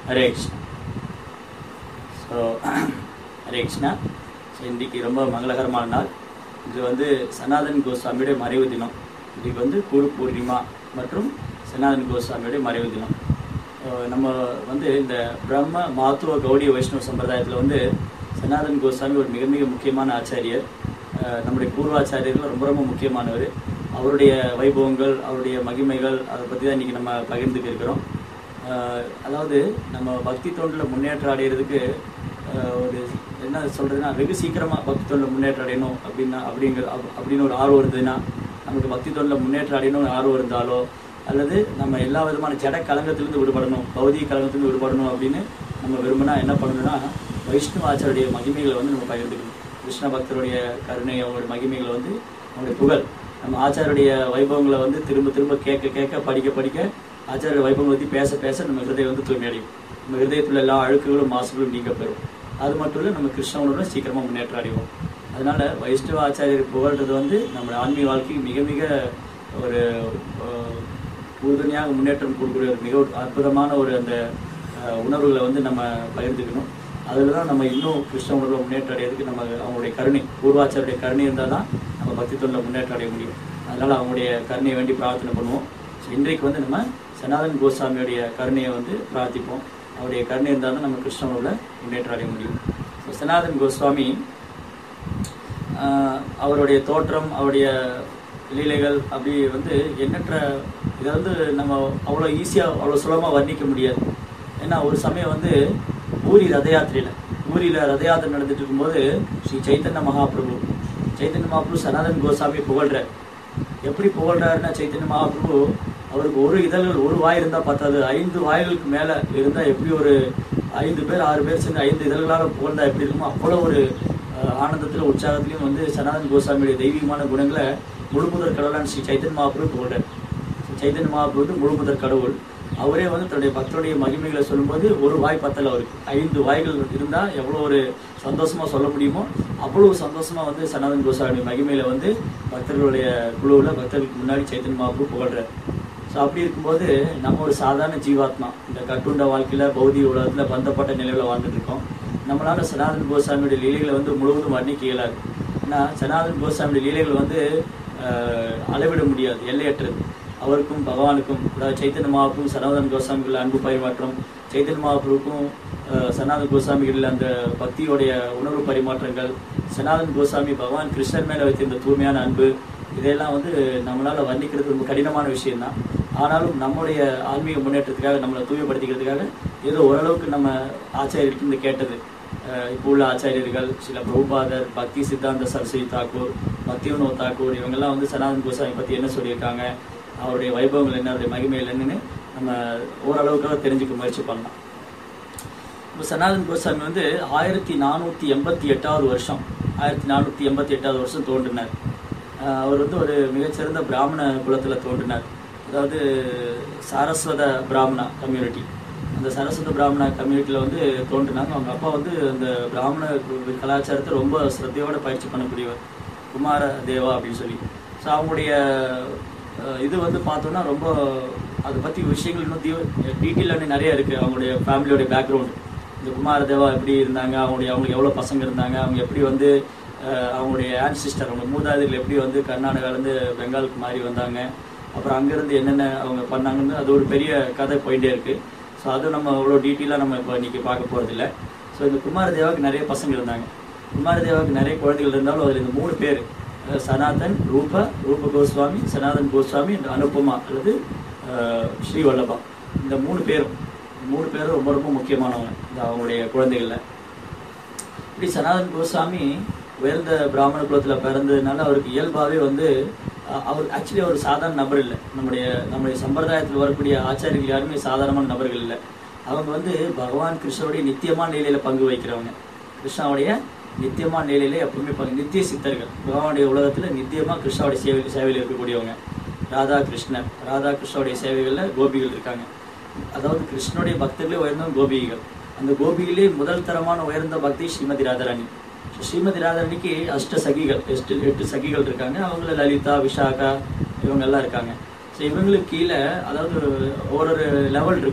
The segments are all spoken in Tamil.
ஹரே கிருஷ்ணா ஸோ ஹரே கிருஷ்ணா ஸோ இன்றைக்கி ரொம்ப மங்களகரமான நாள் இது வந்து சனாதன் கோஸ்வாமியுடைய மறைவு தினம் இன்றைக்கு வந்து குரு பூர்ணிமா மற்றும் சனாதன் கோஸ்வாமியுடைய மறைவு தினம் அஹ் நம்ம வந்து இந்த பிரம்ம மாத்துவ கௌடிய வைஷ்ணவ சம்பிரதாயத்தில் வந்து சனாதன் கோஸ்வாமி ஒரு மிக மிக முக்கியமான ஆச்சாரியர் அஹ் நம்முடைய பூர்வாச்சாரியர்கள் ரொம்ப ரொம்ப முக்கியமானவர் அவருடைய வைபவங்கள் அவருடைய மகிமைகள் அதை பற்றி தான் இன்றைக்கி நம்ம பகிர்ந்துக்க இருக்கிறோம் அஹ் அதாவது நம்ம பக்தி தொண்டில் முன்னேற்றம் அடைகிறதுக்கு அஹ் ஒரு என்ன சொல்கிறதுனா வெகு சீக்கிரமாக பக்தி தொண்டில் முன்னேற்றம் அடையணும் அப்படின்னா அப்படிங்கிற அப்- அப்படின்னு ஒரு ஆர்வம் இருந்ததுன்னா நமக்கு பக்தி தொண்டில் முன்னேற்றம் அடையணும்னு ஆர்வம் இருந்தாலோ அல்லது நம்ம எல்லா விதமான ஜட கலங்கத்திலிருந்து விடுபடணும் பௌதிக கலங்கத்திலிருந்து விடுபடணும் அப்படின்னு நம்ம விரும்பினா என்ன பண்ணணும்னா வைஷ்ணவ ஆச்சாருடைய மகிமைகளை வந்து நம்ம பகிர்ந்துக்கணும் கிருஷ்ண பக்தருடைய கருணை அவங்களுடைய மகிமைகளை வந்து அவங்களுடைய புகழ் நம்ம ஆச்சாருடைய வைபவங்களை வந்து திரும்ப திரும்ப கேட்க கேட்க படிக்க படிக்க ஆச்சாரிய வைபவங்களை பற்றி பேச பேச நம்ம ஹிருதயம் வந்து தூய்மையடையும் நம்ம ஹிருதயத்தில் எல்லா அழுக்குகளும் மாசுகளும் நீங்க பெறும் அது மட்டும் இல்லை நம்ம கிருஷ்ணவனோட சீக்கிரமாக முன்னேற்றம் அடைவோம் அதனால வைஷ்ணவ ஆச்சாரியர் புகழ்றது வந்து நம்ம ஆன்மீக வாழ்க்கைக்கு மிக மிக ஒரு அஹ், உறுதுணையாக முன்னேற்றம் கொடுக்கக்கூடிய ஒரு மிக ஒரு அற்புதமான ஒரு அந்த அஹ், உணர்வுகளை வந்து நம்ம பகிர்ந்துக்கணும் அதில் தான் நம்ம இன்னும் கிருஷ்ண உணர்வை முன்னேற்றம் அடையிறதுக்கு நம்ம அவங்களுடைய கருணை பூர்வாச்சாருடைய கருணை இருந்தால் தான் நம்ம பக்தி தொண்டில் முன்னேற்றம் அடைய முடியும் அதனால் அவங்களுடைய கருணையை வேண்டி பிரார்த்தனை பண்ணுவோம் ஸோ இன்றைக்கு வந்து நம்ம சனாதன் கோஸ்வாமியுடைய கருணையை வந்து பிரார்த்திப்போம் அவருடைய கருணை இருந்தால் தான் நம்ம கிருஷ்ண உணர்வில் முன்னேற்றம் அடைய முடியும் ஸோ சனாதன் கோஸ்வாமி ஆஹ் அவருடைய தோற்றம் அவருடைய லீலைகள் அப்படி வந்து எண்ணற்ற இதை வந்து நம்ம அவ்வளோ ஈஸியாக அவ்வளோ சுலபமாக வர்ணிக்க முடியாது ஏன்னா ஒரு சமயம் வந்து பூரி ரத யாத்திரையில் பூரியில் ரத யாத்திரை நடந்துட்டு இருக்கும்போது ஸ்ரீ சைத்தன்ய மகாபிரபு சைத்தன்ய மகாபிரபு சனாதன் கோசாமி புகழ்றார் எப்படி புகழ்றாருன்னா சைத்தன்ய மகாபிரபு அவருக்கு ஒரு இதழ்கள் ஒரு வாய் இருந்தால் பத்தாது ஐந்து வாய்களுக்கு மேலே இருந்தால் எப்படி ஒரு ஐந்து பேர் ஆறு பேர் சேர்ந்து ஐந்து இதழ்களால் புகழ்ந்தா எப்படி இருக்குமோ அவ்வளோ ஒரு அஹ், ஆனந்தத்துல உற்சாகத்திலையும் வந்து சனாதன் கோசாமியுடைய தெய்வீகமான குணங்களை முழுமுதற் கடவுளான ஸ்ரீ சைத்தன்ய மகாபிரபு புகழ்றார் சைத்தன்ய மகாபிரபு வந்து முழுமுதற் கடவுள் அவரே வந்து தன்னுடைய பக்தருடைய மகிமைகளை சொல்லும்போது ஒரு வாய் பத்தல அவருக்கு ஐந்து வாய்கள் இருந்தா எவ்வளவு ஒரு சந்தோஷமா சொல்ல முடியுமோ அவ்வளவு சந்தோஷமா வந்து சனாதன் கோசாமி மகிமையில வந்து பக்தர்களுடைய குழுவுல பக்தர்களுக்கு முன்னாடி சைத்தன்ய மகாபிரபு புகழ்றார் ஸோ அப்படி இருக்கும்போது நம்ம ஒரு சாதாரண ஜீவாத்மா இந்த கட்டுண்ட வாழ்க்கையில பௌதிக உலகத்துல பந்தப்பட்ட நிலையில வாழ்ந்துட்டு இருக்கோம் நம்மளால சனாதன் கோசாமியுடைய லீலைகளை வந்து முழுவதும் வர்ணிக்க இயலாது ஏன்னா சனாதன் கோசாமியுடைய லீலைகள் வந்து ஆஹ், அளவிட முடியாது எல்லையற்றது அவருக்கும் பகவானுக்கும் அதாவது சைத்தன்ய மகாபுரும் சனாதன் கோசாமிகள் அன்பு பரிமாற்றம் சைத்தன்ய மகாபுருக்கும் ஆஹ், சனாதன் கோசாமிகள் அந்த பக்தியோடைய உணர்வு பரிமாற்றங்கள் சனாதன் கோசாமி பகவான் கிருஷ்ணர் மேல வைத்திருந்த தூய்மையான அன்பு இதையெல்லாம் வந்து நம்மளால வர்ணிக்கிறது ரொம்ப கடினமான விஷயம்தான் ஆனாலும் நம்முடைய ஆன்மீக முன்னேற்றத்துக்காக நம்மளை தூய்மைப்படுத்திக்கிறதுக்காக ஏதோ ஓரளவுக்கு நம்ம ஆச்சாரியர்கிட்ட இருந்து கேட்டது அஹ் இப்போ உள்ள ஆச்சாரியர்கள் சில பிரபுபாதர் பக்தி சித்தாந்த சரஸ்வதி தாக்கூர் பக்தி வினோத் தாக்கூர் இவங்கெல்லாம் வந்து சனாதன் கோசாமி பத்தி என்ன சொல்லியிருக்காங்க அவருடைய வைபவங்கள் என்ன அவருடைய மகிமைகள் என்னன்னு நம்ம ஓரளவுக்காக தெரிஞ்சுக்க முயற்சி பண்ணலாம் இப்போ சனாதன் கோசாமி வந்து ஆயிரத்தி நானூற்றி எண்பத்தி எட்டாவது வருஷம் ஆயிரத்தி நானூற்றி எண்பத்தி எட்டாவது வருஷம் தோன்றினார் ஆஹ் அவர் வந்து ஒரு மிகச்சிறந்த பிராமண குலத்தில் தோன்றினார் அதாவது சாரஸ்வத பிராமணா கம்யூனிட்டி அந்த சரஸ்வத பிராமண கம்யூனிட்டியில் வந்து தோன்றினாங்க அவங்க அப்பா வந்து அந்த பிராமண கலாச்சாரத்தை ரொம்ப ஸ்ரத்தையோட பயிற்சி பண்ணக்கூடியவர் குமார தேவா அப்படின்னு சொல்லி ஸோ அவங்களுடைய அஹ், இது வந்து பார்த்தோன்னா ரொம்ப அதை பற்றி விஷயங்கள் இன்னும் டீட்டெயிலாக நிறைய இருக்குது அவங்களுடைய ஃபேமிலியோடைய பேக்ரவுண்ட் இந்த குமார தேவா எப்படி இருந்தாங்க அவங்களுடைய அவங்களுக்கு எவ்வளோ பசங்க இருந்தாங்க அவங்க எப்படி வந்து அஹ், அவங்களுடைய ஆன்சிஸ்டர் அவங்க மூதாதைகள் எப்படி வந்து கர்நாடகாலேருந்து பெங்காலுக்கு மாறி வந்தாங்க அப்புறம் அங்கேருந்து என்னென்ன அவங்க பண்ணாங்கன்னு அது ஒரு பெரிய கதை போயிட்டே இருக்குது ஸோ அது நம்ம அவ்வளோ டீட்டெயிலாக நம்ம இப்போ இன்றைக்கி பார்க்க போகிறதில்ல ஸோ இந்த குமார தேவாவுக்கு நிறைய பசங்க இருந்தாங்க குமார தேவாவுக்கு நிறைய குழந்தைகள் இருந்தாலும் அதில் இந்த மூணு பேர் அஹ், சனாதன் ரூப ரூப கோஸ்வாமி சனாதன் கோஸ்வாமி இந்த அனுபமா அல்லது அஹ், ஸ்ரீ வல்லபா இந்த மூணு பேரும் மூணு பேரும் ரொம்ப ரொம்ப முக்கியமானவங்க இந்த அவங்களுடைய குழந்தைகளில் இப்படி சனாதன் கோஸ்வாமி உயர்ந்த பிராமண குலத்தில் பிறந்ததுனால அவருக்கு இயல்பாகவே வந்து அஹ், அவர் ஆக்சுவலி அவர் சாதாரண நபர் இல்லை நம்முடைய நம்முடைய சம்பிரதாயத்தில் வரக்கூடிய ஆச்சாரியர்கள் யாருமே சாதாரணமான நபர்கள் இல்லை அவங்க வந்து பகவான் கிருஷ்ணருடைய நித்தியமான நிலையில பங்கு வகிக்கிறவங்க கிருஷ்ணாவுடைய நித்தியமான நிலையில எப்பவுமே பங்கு நித்திய சித்தர்கள் பகவானுடைய உலகத்துல நித்தியமா கிருஷ்ணாவுடைய சேவை சேவையில் இருக்கக்கூடியவங்க ராதா கிருஷ்ணர் ராதா கிருஷ்ணாவுடைய சேவைகள்ல கோபிகள் இருக்காங்க அதாவது கிருஷ்ணனுடைய பக்தர்களே உயர்ந்தவங்க கோபிகைகள் அந்த கோபிகளே முதல் தரமான உயர்ந்த பக்தி ஸ்ரீமதி ராதாராணி ஸ்ரீமதி ராதாராணிக்கு அஷ்ட சகிகள் எட்டு எட்டு சகிகள் இருக்காங்க அவங்கள லலிதா விஷாகா இவங்க எல்லாம் இருக்காங்க ஸோ இவங்களுக்கு கீழே அதாவது ஒரு ஒரு லெவல் இருக்கும் அதாவது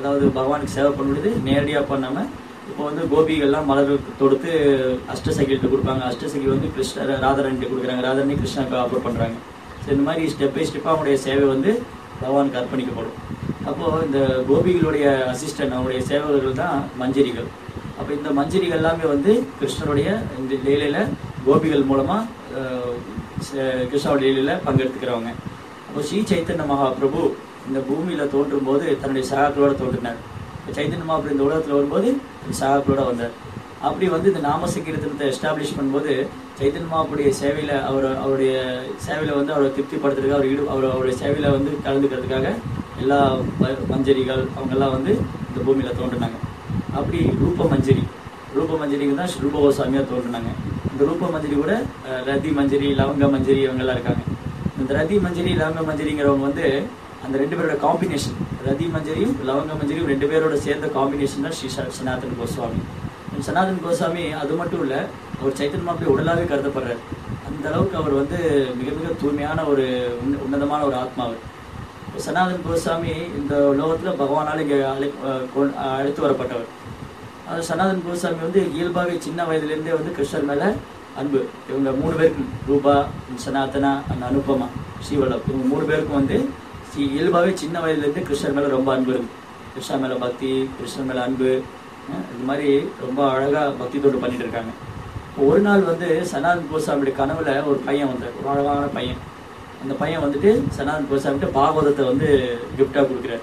அதாவது பகவானுக்கு சேவை பண்ணுறது நேரடியாக பண்ணாமல் இப்போ வந்து கோபிகள்லாம் மலர்கள் தொடுத்து அஷ்டசகிகிட்ட கொடுப்பாங்க அஷ்டசகி வந்து கிருஷ்ண ராதாரணிட்டு கொடுக்குறாங்க ராதாரணி கிருஷ்ணாவுக்கு ஆஃபர் பண்ணுறாங்க ஸோ இந்த மாதிரி ஸ்டெப் பை ஸ்டெப்பாக அவங்களுடைய சேவை வந்து பகவானுக்கு அர்ப்பணிக்கப்படும் அப்போது இந்த கோபிகளுடைய அசிஸ்டன்ட் அவங்களுடைய சேவகர்கள் தான் மஞ்சரிகள் அப்போ இந்த மஞ்சரிகள் எல்லாமே வந்து கிருஷ்ணருடைய இந்த லீலையில் கோபிகள் மூலமாக கிருஷ்ணாவோட லீலையில் பங்கெடுத்துக்கிறவங்க அப்போ ஸ்ரீ சைத்தன்ய மகாபிரபு இந்த பூமியில் தோன்றும் போது தன்னுடைய சகாக்களோட தோன்றினார் இப்போ சைத்தன்ய மகாபிரபு இந்த உலகத்தில் வரும்போது சகாக்களோட வந்தார் அப்படி வந்து இந்த நாம சங்கீர்த்தனத்தை எஸ்டாப்ளிஷ் பண்ணும்போது சைத்தன்ய மகாபுடைய சேவையில் அவர் அவருடைய சேவையில் வந்து அவரை திருப்திப்படுத்துறதுக்காக அவர் ஈடு அவர் அவருடைய சேவையில் வந்து கலந்துக்கிறதுக்காக எல்லா ம- மஞ்சரிகள் அவங்கெல்லாம் வந்து இந்த பூமியில் தோன்றினாங்க அப்படி ரூப மஞ்சரி ரூப மஞ்சரிக்கு தான் ஸ்ரீ ரூப கோஸ்வாமியாக தோன்றினாங்க இந்த ரூப மஞ்சரி கூட அஹ், ரதி மஞ்சரி லவங்க மஞ்சரி இவங்கெல்லாம் இருக்காங்க இந்த ரதி மஞ்சரி லவங்க மஞ்சரிங்கிறவங்க வந்து அந்த ரெண்டு பேரோட காம்பினேஷன் ரதி மஞ்சரியும் லவங்க மஞ்சரியும் ரெண்டு பேரோட சேர்ந்த காம்பினேஷன் தான் ஸ்ரீ ச- சனாதன் கோஸ்வாமி சனாதன் கோஸ்வாமி அது மட்டும் இல்லை அவர் சைத்தன்ய மாப்பிள்ளை உடலாவே கருதப்படுறார் அந்த அளவுக்கு அவர் வந்து மிக மிக தூய்மையான ஒரு உன்ன- உன்னதமான ஒரு ஆத்மா அவர் இப்ப சனாதன் கோஸ்வாமி இந்த லோகத்துல பகவானால இங்கே அழை அஹ் கொ- அழைத்து வரப்பட்டவர் அது சனாதன் கோஸ்வாமி வந்து இயல்பாகவே சின்ன வயதுலேருந்தே வந்து கிருஷ்ணர் மேல அன்பு இவங்க மூணு பேருக்கும் ரூபா சனாதனா அந்த அனுபமா ஸ்ரீவல்லப் இவங்க மூணு பேருக்கும் வந்து ஸ்ரீ- இயல்பாகவே சின்ன வயதுலேருந்தே கிருஷ்ணர் மேல ரொம்ப அன்பு இருக்கு கிருஷ்ணா மேல பக்தி கிருஷ்ணர் மேல அன்பு அஹ் இந்த மாதிரி ரொம்ப அழகா பக்தி தொண்டு பண்ணிட்டு இருக்காங்க இப்போ ஒரு நாள் வந்து சனாதன் கோஸ்வாமியோட கனவுல ஒரு பையன் வந்தார் ஒரு அழகான பையன் அந்த பையன் வந்துட்டு சனாதன் கோஸ்வாமிகிட்ட பாகவதத்தை வந்து கிஃப்டா கொடுக்குறாரு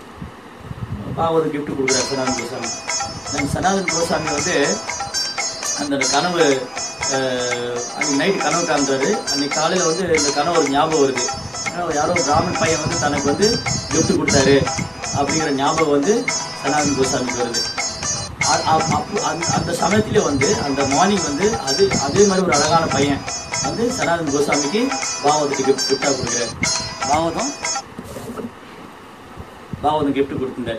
பாகவத gift கொடுக்குறாரு சனாதன் கோஸ்வாமி அந்த சனாதன் கோஸ்வாமி வந்து அந்த கனவு அஹ், அன்னைக்கு நைட்டு கனவு காண்றாரு அன்னைக்கு காலையில் வந்து இந்த கனவு ஒரு ஞாபகம் வருது ஏன்னா யாரோ ஒரு பிராமன் பையன் வந்து தனக்கு வந்து gift கொடுத்தாரு அப்படிங்கிற ஞாபகம் வந்து சனாதன் கோஸ்வாமிக்கு வருது அ- அ- அப்போ அந்த- அந்த சமயத்திலே வந்து அந்த மார்னிங் வந்து அது அதே மாதிரி ஒரு அழகான பையன் வந்து சனாதன் கோஸ்வாமிக்கு பாவத்துக்கு கிஃப்ட் கிஃப்டாக கொடுக்குறாரு பாவதம் பாவதம் gift கொடுத்துருந்தாரு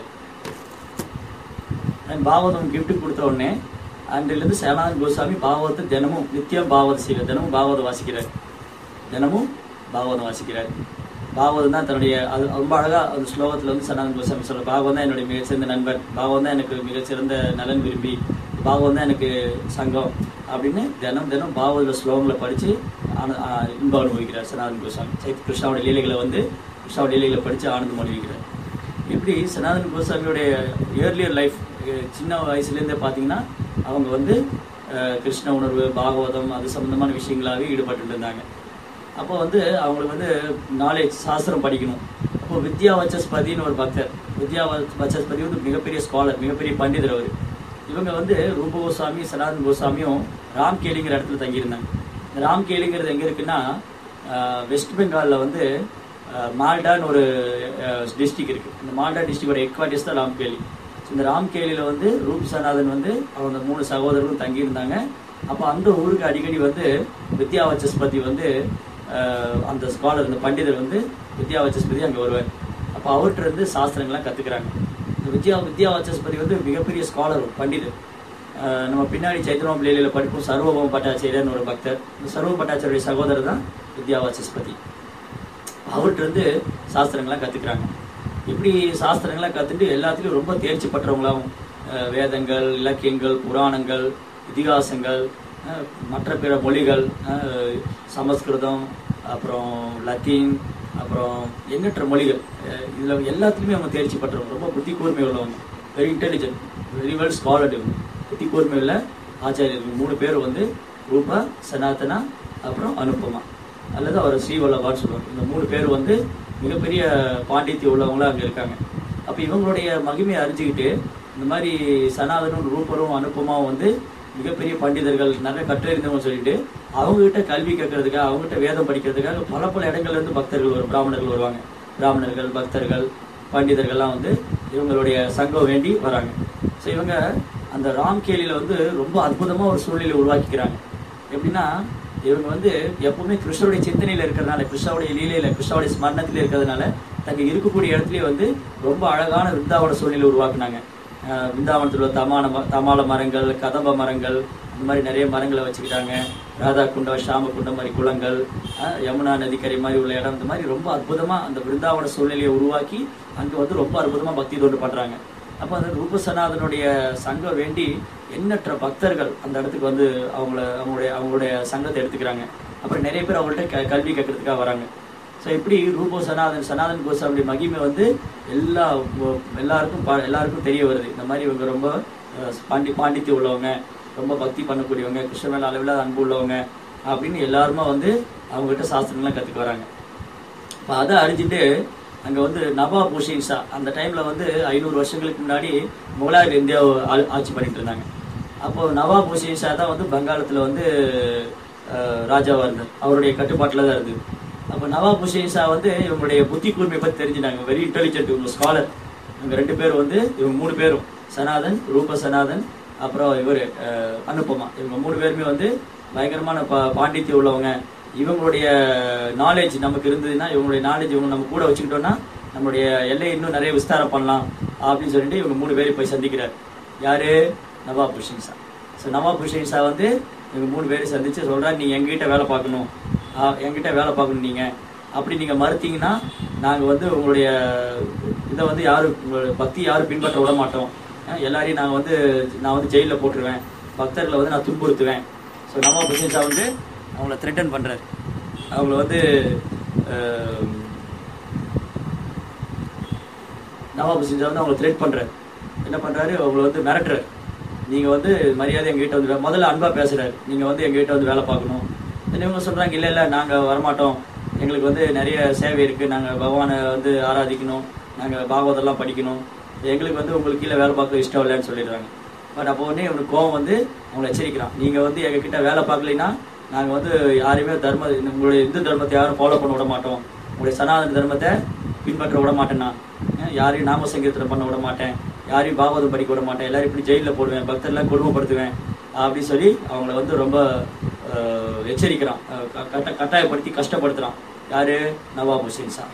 And பாகவதம் gift கொடுத்த உடனே அன்றிலிருந்து சனாதன் கோஸ்வாமி பாகவத்தை தினமும் நித்தியம் பாகவத செய்கிறார் தினமும் பாகவதம் வாசிக்கிறார் தினமும் பாகவதம் வாசிக்கிறார் பாகவதம் தான் தன்னுடைய அது ரொம்ப அழகா அந்த ஸ்லோகத்துல வந்து சனாதன் கோஸ்வாமி சொல்ற பாகவதம் தான் என்னுடைய மிகச்சிறந்த நண்பர் பாகவதம் தான் எனக்கு மிகச்சிறந்த நலன் விரும்பி பாகவதம் தான் எனக்கு சங்கம் அப்படின்னு தினம் தினம் பாகவத ஸ்லோகங்களை படிச்சு ஆன- ஆ, இன்பம் அனுபவிக்கிறார் சனாதன் கோஸ்வாமி சைத் கிருஷ்ணாவோட லீலைகளை வந்து கிருஷ்ணாவோட லீலைகளை படிச்சு ஆனந்தம் அனுபவிக்கிறார் இப்படி சனாதன் கோஸ்வாமியோடைய இயர்லியர் லைஃப் சின்ன வயசுலேருந்தே பார்த்தீங்கன்னா அவங்க வந்து அஹ், கிருஷ்ண உணர்வு பாகவதம் அது சம்பந்தமான விஷயங்களாகவே ஈடுபட்டு இருந்தாங்க அப்போ வந்து அவங்களுக்கு வந்து நாலேஜ் சாஸ்திரம் படிக்கணும் அப்போ வித்யா வச்சஸ்பதின்னு ஒரு பக்தர் வித்யா வ- வச்சஸ்பதி வந்து மிகப்பெரிய ஸ்காலர் மிகப்பெரிய பண்டிதர் அவர் இவங்க வந்து ரூப கோஸ்வாமி சனாதன் கோஸ்வாமியும் ராம்கேலிங்கிற இடத்துல தங்கியிருந்தாங்க இந்த ராம்கேலிங்கிறது எங்கே இருக்குன்னா அஹ், வெஸ்ட் பெங்காலில் வந்து அஹ், மால்டான்னு ஒரு டிஸ்ட்ரிக்ட் இருக்கு இந்த மால்டா டிஸ்ட்ரிக்டோட ஹெட் குவார்ட்டர்ஸ் தான் ராம்கேலி So, இந்த ராம்கேலியில் வந்து ரூப் சனாதன் வந்து அவங்க மூணு சகோதரர்களும் தங்கியிருந்தாங்க அப்போ அந்த ஊருக்கு அடிக்கடி வந்து வித்யா வச்சஸ்பதி வந்து அஹ், அந்த ஸ்காலர் இந்த பண்டிதர் வந்து வித்யா வச்சஸ்பதி அங்கே வருவார் அப்போ அவர்கிட்ட இருந்து சாஸ்திரங்கள்லாம் கற்றுக்குறாங்க இந்த வித்யா வித்யா வச்சஸ்பதி வந்து மிகப்பெரிய ஸ்காலர் பண்டிதர் அஹ், நம்ம பின்னாடி சைத்தன்யம் பிள்ளையில படிப்போம் சர்வபம் பட்டாச்சாரியர்னு ஒரு பக்தர் இந்த சர்வ பட்டாச்சாரிய சகோதரர் தான் வித்யா வச்சஸ்பதி அவர்கிட்ட இருந்து சாஸ்திரங்கள்லாம் கற்றுக்குறாங்க இப்படி சாஸ்திரங்கள்லாம் கற்றுட்டு எல்லாத்துலேயும் ரொம்ப தேர்ச்சி பெற்றவங்களாகவும் அஹ், வேதங்கள் இலக்கியங்கள் புராணங்கள் இதிகாசங்கள் அஹ், மற்ற பிற மொழிகள் அஹ், சமஸ்கிருதம் அப்புறம் லத்தீன் அப்புறம் எண்ணற்ற மொழிகள் அஹ், இதுல எல்லாத்துலேயுமே அவங்க தேர்ச்சி பெற்றவங்க ரொம்ப புத்தி கூர்மை உள்ளவங்க very intelligent very well scholared புத்தி கூர்மை உள்ள ஆச்சாரியர்கள் மூணு பேர் வந்து ரூபா சனாதனா அப்புறம் அனுபமா அல்லது அவர் ஸ்ரீவல்லபான்னு சொல்லுவாங்க இந்த மூணு பேர் வந்து மிகப்பெரிய பாண்டித்யம் உள்ளவங்களா அங்கே இருக்காங்க அப்போ இவங்களுடைய மகிமையை அறிஞ்சுக்கிட்டு இந்த மாதிரி சனாதனும் ரூபரும் அனுப்பமாவும் வந்து மிகப்பெரிய பண்டிதர்கள் நிறைய கற்றறிந்தவங்க சொல்லிட்டு அவங்ககிட்ட கல்வி கேட்கறதுக்காக அவங்ககிட்ட வேதம் படிக்கிறதுக்காக பல பல இடங்கள்ல இருந்து பக்தர்கள் வரும் பிராமணர்கள் வருவாங்க பிராமணர்கள் பக்தர்கள் பண்டிதர்கள்லாம் வந்து இவங்களுடைய சங்கம் வேண்டி வராங்க ஸோ இவங்க அந்த ராம்கேலியில் வந்து ரொம்ப அற்புதமாக ஒரு சூழ்நிலை உருவாக்கிக்கிறாங்க எப்படின்னா இவங்க வந்து எப்பவுமே கிருஷ்ணருடைய சிந்தனையில இருக்கிறதுனால கிருஷ்ணாவுடைய லீலையில கிருஷ்ணாவுடைய ஸ்மரணத்துல இருக்கிறதுனால தங்க இருக்கக்கூடிய இடத்துலயே வந்து ரொம்ப அழகான விருந்தாவன சூழ்நிலை உருவாக்குனாங்க அஹ் விருந்தாவனத்தில் உள்ள தமான ம- தமால மரங்கள் கதம்ப மரங்கள் இந்த மாதிரி நிறைய மரங்களை வச்சுக்கிட்டாங்க ராதா குண்டம் ஷாம குண்டம் மாதிரி குளங்கள் அஹ் யமுனா நதிக்கரை மாதிரி உள்ள இடம் இந்த மாதிரி ரொம்ப அற்புதமா அந்த விருந்தாவன சூழ்நிலையை உருவாக்கி அங்க வந்து ரொம்ப அற்புதமா பக்தி தொண்டு பண்றாங்க அப்போ அந்த ரூபசனாதனுடைய சங்கம் வேண்டி எண்ணற்ற பக்தர்கள் அந்த இடத்துக்கு வந்து அவங்கள அவங்களுடைய அவங்களுடைய சங்கத்தை எடுத்துக்கிறாங்க அப்புறம் நிறைய பேர் அவங்கள்ட்ட க கல்வி கேட்கறதுக்காக வராங்க ஸோ இப்படி ரூபோ சனாதன் சனாதன் கோசாவுடைய மகிமை வந்து எல்லா ஒ- எல்லாருக்கும் ப- எல்லாருக்கும் தெரிய வருது இந்த மாதிரி இவங்க ரொம்ப அஹ், பாண்டி பாண்டித்தியம் உள்ளவங்க ரொம்ப பக்தி பண்ணக்கூடியவங்க கிருஷ்ண மேல அளவில் அன்பு உள்ளவங்க அப்படின்னு எல்லாருமா வந்து அவங்ககிட்ட சாஸ்திரங்கள்லாம் கற்றுக்க வராங்க இப்போ அதை அறிஞ்சிட்டு அங்கே வந்து நவாப் ஹுசேன் ஷா அந்த டைமில் வந்து ஐநூறு வருஷங்களுக்கு முன்னாடி முகலாயர் இந்தியாவை ஆள்- ஆட்சி பண்ணிட்டு இருந்தாங்க அப்போ நவாப் ஹுசேன் ஷா தான் வந்து வங்காளத்தில் வந்து அஹ், ராஜாவா இருந்தார் அவருடைய கட்டுப்பாட்டில் தான் இருந்தது அப்போ நவாப் ஹுசேன் ஷா வந்து இவங்களுடைய புத்தி கூர்மையை பற்றி தெரிஞ்சுட்டாங்க வெரி இன்டெலிஜென்ட் இவங்க ஸ்காலர் இவங்க ரெண்டு பேரும் வந்து இவங்க மூணு பேரும் சனாதன் ரூப சனாதன் அப்புறம் இவர் அனுப்பமா இவங்க மூணு பேருமே வந்து பயங்கரமான பா பாண்டித்தியம் உள்ளவங்க இவங்களுடைய நாலேஜ் நமக்கு இருந்ததுன்னா இவங்களுடைய நாலேஜ் இவங்க நம்ம கூட வச்சுக்கிட்டோம்னா நம்மளுடைய எல்லையை இன்னும் நிறைய விஸ்தாரம் பண்ணலாம் அப்படின்னு சொல்லிட்டு இவங்க மூணு பேரையும் போய் சந்திக்கிறார் யாரு நவாப் ஹுசேன் ஷா ஸோ நவாப் ஹுசேன் ஷா வந்து இவங்க மூணு பேரையும் சந்திச்சு சொல்றாரு நீங்க எங்ககிட்ட வேலை பார்க்கணும் ஆ, என்கிட்ட வேலை பார்க்கணும் நீங்க அப்படி நீங்க மறுத்தீங்கன்னா நாங்க வந்து உங்களுடைய இதை வந்து யாரும் உங்களுடைய பக்தி யாரும் பின்பற்ற விட மாட்டோம் அஹ் எல்லாரையும் நாங்க வந்து நான் வந்து ஜெயிலில் போட்டுருவேன் பக்தர்களை வந்து நான் துன்புறுத்துவேன் ஸோ நவாப் ஹுசேன் ஷா வந்து அவங்கள த்ரெட்டன் பண்றாரு அவங்கள வந்து அஹ், நவாப் ஹுசேன் ஷா வந்து அவங்கள த்ரெட் பண்றாரு என்ன பண்றாரு அவங்கள வந்து மிரட்டுறாரு நீங்க வந்து மரியாதை எங்ககிட்ட வந்து வே- முதல்ல அன்பா பேசுறாரு நீங்க வந்து எங்ககிட்ட வந்து வேலை பார்க்கணும் then இவங்க சொல்றாங்க இல்ல இல்ல நாங்க வரமாட்டோம் எங்களுக்கு வந்து நிறைய சேவை இருக்கு நாங்க பகவானை வந்து ஆராதிக்கணும் நாங்க பாகவதெல்லாம் படிக்கணும் எங்களுக்கு வந்து உங்களுக்கு கீழே வேலை பார்க்க இஷ்டம் இல்லைன்னு சொல்லிடுறாங்க பட் அப்போ உடனே இவனுக்கு கோவம் வந்து அவங்களை எச்சரிக்கிறான் நீங்க வந்து எங்க கிட்ட வேலை பார்க்கலைன்னா நாங்க வந்து யாரையுமே தர்ம உங்களுடைய இந்து தர்மத்தை யாரும் ஃபாலோ பண்ண விட மாட்டோம் உங்களுடைய சனாதன தர்மத்தை பின்பற்ற விட மாட்டேன்னா அஹ் யாரையும் நாம சங்கீர்த்தனம் பண்ண விட மாட்டேன் யாரையும் பாகவதம் படிக்க விட மாட்டேன் எல்லாரும் இப்படி ஜெயிலில் போடுவேன் பக்தர்லாம் கொடுமைப்படுத்துவேன் அப்படின்னு சொல்லி அவங்கள வந்து ரொம்ப அஹ், எச்சரிக்கிறான் அஹ் க- கட்ட கட்டாயப்படுத்தி கஷ்டப்படுத்துறான் யாரு நவாப் ஹுசேன் ஷா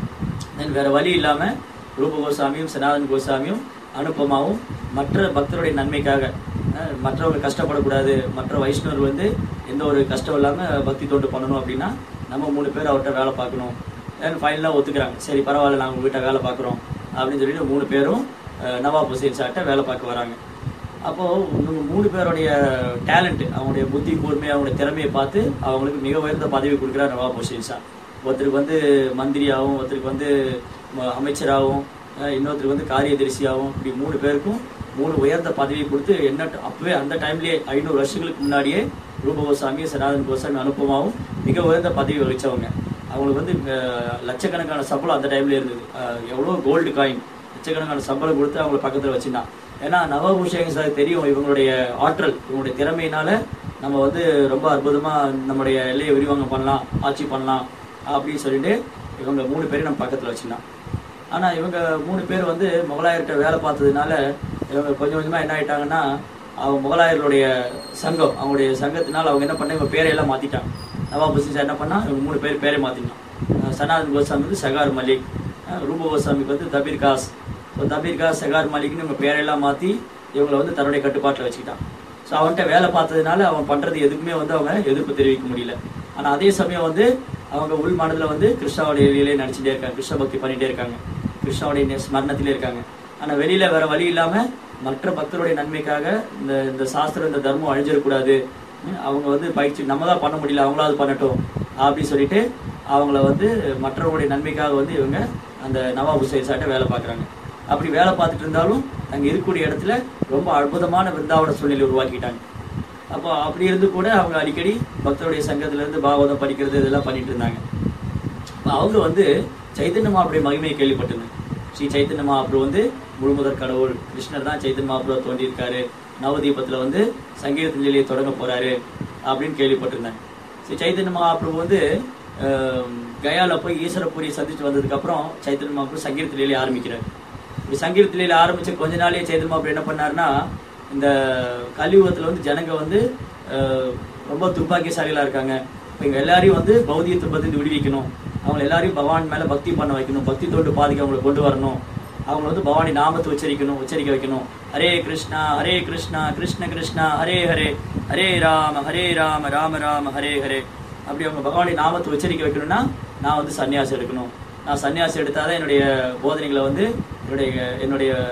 தென் வேற வழி இல்லாம ரூப கோசாமியும் சனாதன் கோசாமியும் அனுப்பமாவும் மற்ற பக்தருடைய நன்மைக்காக அஹ், மற்றவங்க கஷ்டப்படக்கூடாது மற்ற வைஷ்ணவர் வந்து எந்த ஒரு கஷ்டம் இல்லாம பக்தி தொண்டு பண்ணணும் அப்படின்னா நம்ம மூணு பேர் அவர்கிட்ட வேலை பார்க்கணும் தென் ஃபைனலாக ஒத்துக்கிறாங்க சரி பரவாயில்ல நாங்கள் உங்ககிட்ட வேலை பார்க்குறோம் அப்படின்னு சொல்லிட்டு மூணு பேரும் அஹ், நவாப் ஹுசேன் ஷாட்ட வேலை பார்க்க வராங்க அப்போ இவங்க மூணு பேருடைய டேலண்ட் அவங்களுடைய புத்தி கூர்மை அவங்களுடைய திறமையை பார்த்து அவங்களுக்கு மிக உயர்ந்த பதவி கொடுக்குறார் நவாப் ஹுசேன் ஷா ஒருத்தருக்கு வந்து மந்திரியாகவும் ஒருத்தருக்கு வந்து ம- அமைச்சராகவும் அஹ் இன்னொருத்தருக்கு வந்து காரியதரிசியாகவும் இப்படி மூணு பேருக்கும் மூணு உயர்ந்த பதவி கொடுத்து என்ன அப்பவே அந்த டைம்லயே ஐநூறு வருஷங்களுக்கு முன்னாடியே ரூப கோசாமி சனாதன் கோசாமி அனுப்பமாவும் மிக உயர்ந்த பதவி வகிச்சவங்க அவங்களுக்கு வந்து அஹ், லட்சக்கணக்கான சம்பளம் அந்த டைம்ல இருந்தது அஹ், எவ்வளோ கோல்டு காயின் லட்சக்கணக்கான சம்பளம் கொடுத்து அவங்கள பக்கத்துல வச்சிருந்தான் ஏன்னா நவபூஷேங்க சார் தெரியும் இவங்களுடைய ஆற்றல் இவங்களுடைய திறமையினால நம்ம வந்து ரொம்ப அற்புதமா நம்முடைய எல்லையை விரிவாங்க பண்ணலாம் ஆட்சி பண்ணலாம் அப்படின்னு சொல்லிட்டு இவங்க மூணு பேரையும் நம்ம பக்கத்துல வச்சிருந்தான் ஆனா இவங்க மூணு பேர் வந்து முகலாயர்கிட்ட வேலை பார்த்ததுனால இவங்க கொஞ்சம் கொஞ்சமா என்ன ஆயிட்டாங்கன்னா அவங்க முகலாயர்களுடைய சங்கம் அவங்களுடைய சங்கத்தினால அவங்க என்ன பண்ண இவங்க பேரையெல்லாம் மாத்திட்டாங்க நவாப் ஹுசேன் சார் என்ன பண்ணா இவங்க மூணு பேர் பேரை மாத்திட்டான் அஹ் சனாதன் கோசாமி வந்து சகார் மலிக் அஹ் ரூப கோசாமிக்கு வந்து தபீர் காஸ் ஸோ தபீர் காஸ் சகார் மலிக்னு இவங்க பேரையெல்லாம் மாத்தி இவங்களை வந்து தன்னுடைய கட்டுப்பாட்டில் வச்சுக்கிட்டான் ஸோ அவன்கிட்ட வேலை பார்த்ததுனால அவன் பண்றது எதுக்குமே வந்து அவங்க எதிர்ப்பு தெரிவிக்க முடியல ஆனா அதே சமயம் வந்து அவங்க உள் மனதுல வந்து கிருஷ்ணாவுடைய லீலையை நடிச்சுட்டே இருக்காங்க கிருஷ்ண பக்தி பண்ணிட்டே இருக்காங்க கிருஷ்ணாவுடைய நெ- ஸ்மரணத்திலே இருக்காங்க ஆனா வெளியில வேற வழி இல்லாம மற்ற பக்தருடைய நன்மைக்காக இந்த இந்த சாஸ்திரம் இந்த தர்மம் அழிஞ்சிடக்கூடாது ம், அவங்க வந்து பயிற்சி நம்ம தான் பண்ண முடியல அவங்களாவது பண்ணட்டும் அப்படின்னு சொல்லிட்டு அவங்கள வந்து மற்றவங்களுடைய நன்மைக்காக வந்து இவங்க அந்த நவாப் ஹுசைன் சார்ட்ட வேலை பார்க்குறாங்க அப்படி வேலை பார்த்துட்டு இருந்தாலும் அங்கே இருக்கக்கூடிய இடத்துல ரொம்ப அற்புதமான விருந்தாவன சூழ்நிலை உருவாக்கிட்டாங்க அப்போ அப்படி இருந்து கூட அவங்க அடிக்கடி பக்தருடைய சங்கத்துல இருந்து பாகவதம் படிக்கிறது இதெல்லாம் பண்ணிட்டு இருந்தாங்க அப்ப அவங்க வந்து சைத்தன்ய மகாபுடைய மகிமையை கேள்விப்பட்டிருந்தாங்க ஸ்ரீ சைத்தன்ய மகாபுரு வந்து முழுமுதற் கடவுள் கிருஷ்ணர் தான் சைத்தன்ய மகாபுரா தோன்றியிருக்காரு நவதீபத்துல வந்து சங்கீத நிலையை தொடங்க போறாரு அப்படின்னு கேள்விப்பட்டிருந்தாங்க ஸ்ரீ சைத்தன்ய மகாபிரபு வந்து ஆஹ், கயால போய் ஈஸ்வரபுரியை சந்திச்சு வந்ததுக்கு அப்புறம் சைத்தன்ய மகாபிரபு சங்கீத நிலையை ஆரம்பிக்கிறார் இப்படி சங்கீத நிலையில ஆரம்பிச்ச கொஞ்ச நாளே சைத்தன்ய மகாபிரபு என்ன பண்ணாருன்னா இந்த கலியுகத்துல வந்து ஜனங்க வந்து ஆஹ், ரொம்ப துர்பாக்கியசாலிகளா இருக்காங்க இப்ப இங்க எல்லாரையும் வந்து பௌதிக துன்பத்திலிருந்து விடுவிக்கணும் அவங்க எல்லாரையும் பகவான் மேல பக்தி பண்ண வைக்கணும் பக்தி தொண்டு பாதிக்க அவங்களை கொண்டு வரணும் அவங்க வந்து பவானி நாமத்தை உச்சரிக்கணும் உச்சரிக்க வைக்கணும் ஹரே கிருஷ்ணா ஹரே கிருஷ்ணா கிருஷ்ண கிருஷ்ணா ஹரே ஹரே ஹரே ராம ஹரே ராம ராம ராம ஹரே ஹரே அப்படி அவங்க பகவானி நாமத்தை உச்சரிக்க வைக்கணும்னா நான் வந்து சன்னியாசம் எடுக்கணும் நான் சன்னியாசம் எடுத்தாதான் என்னுடைய போதனைகளை வந்து என்னுடைய என்னுடைய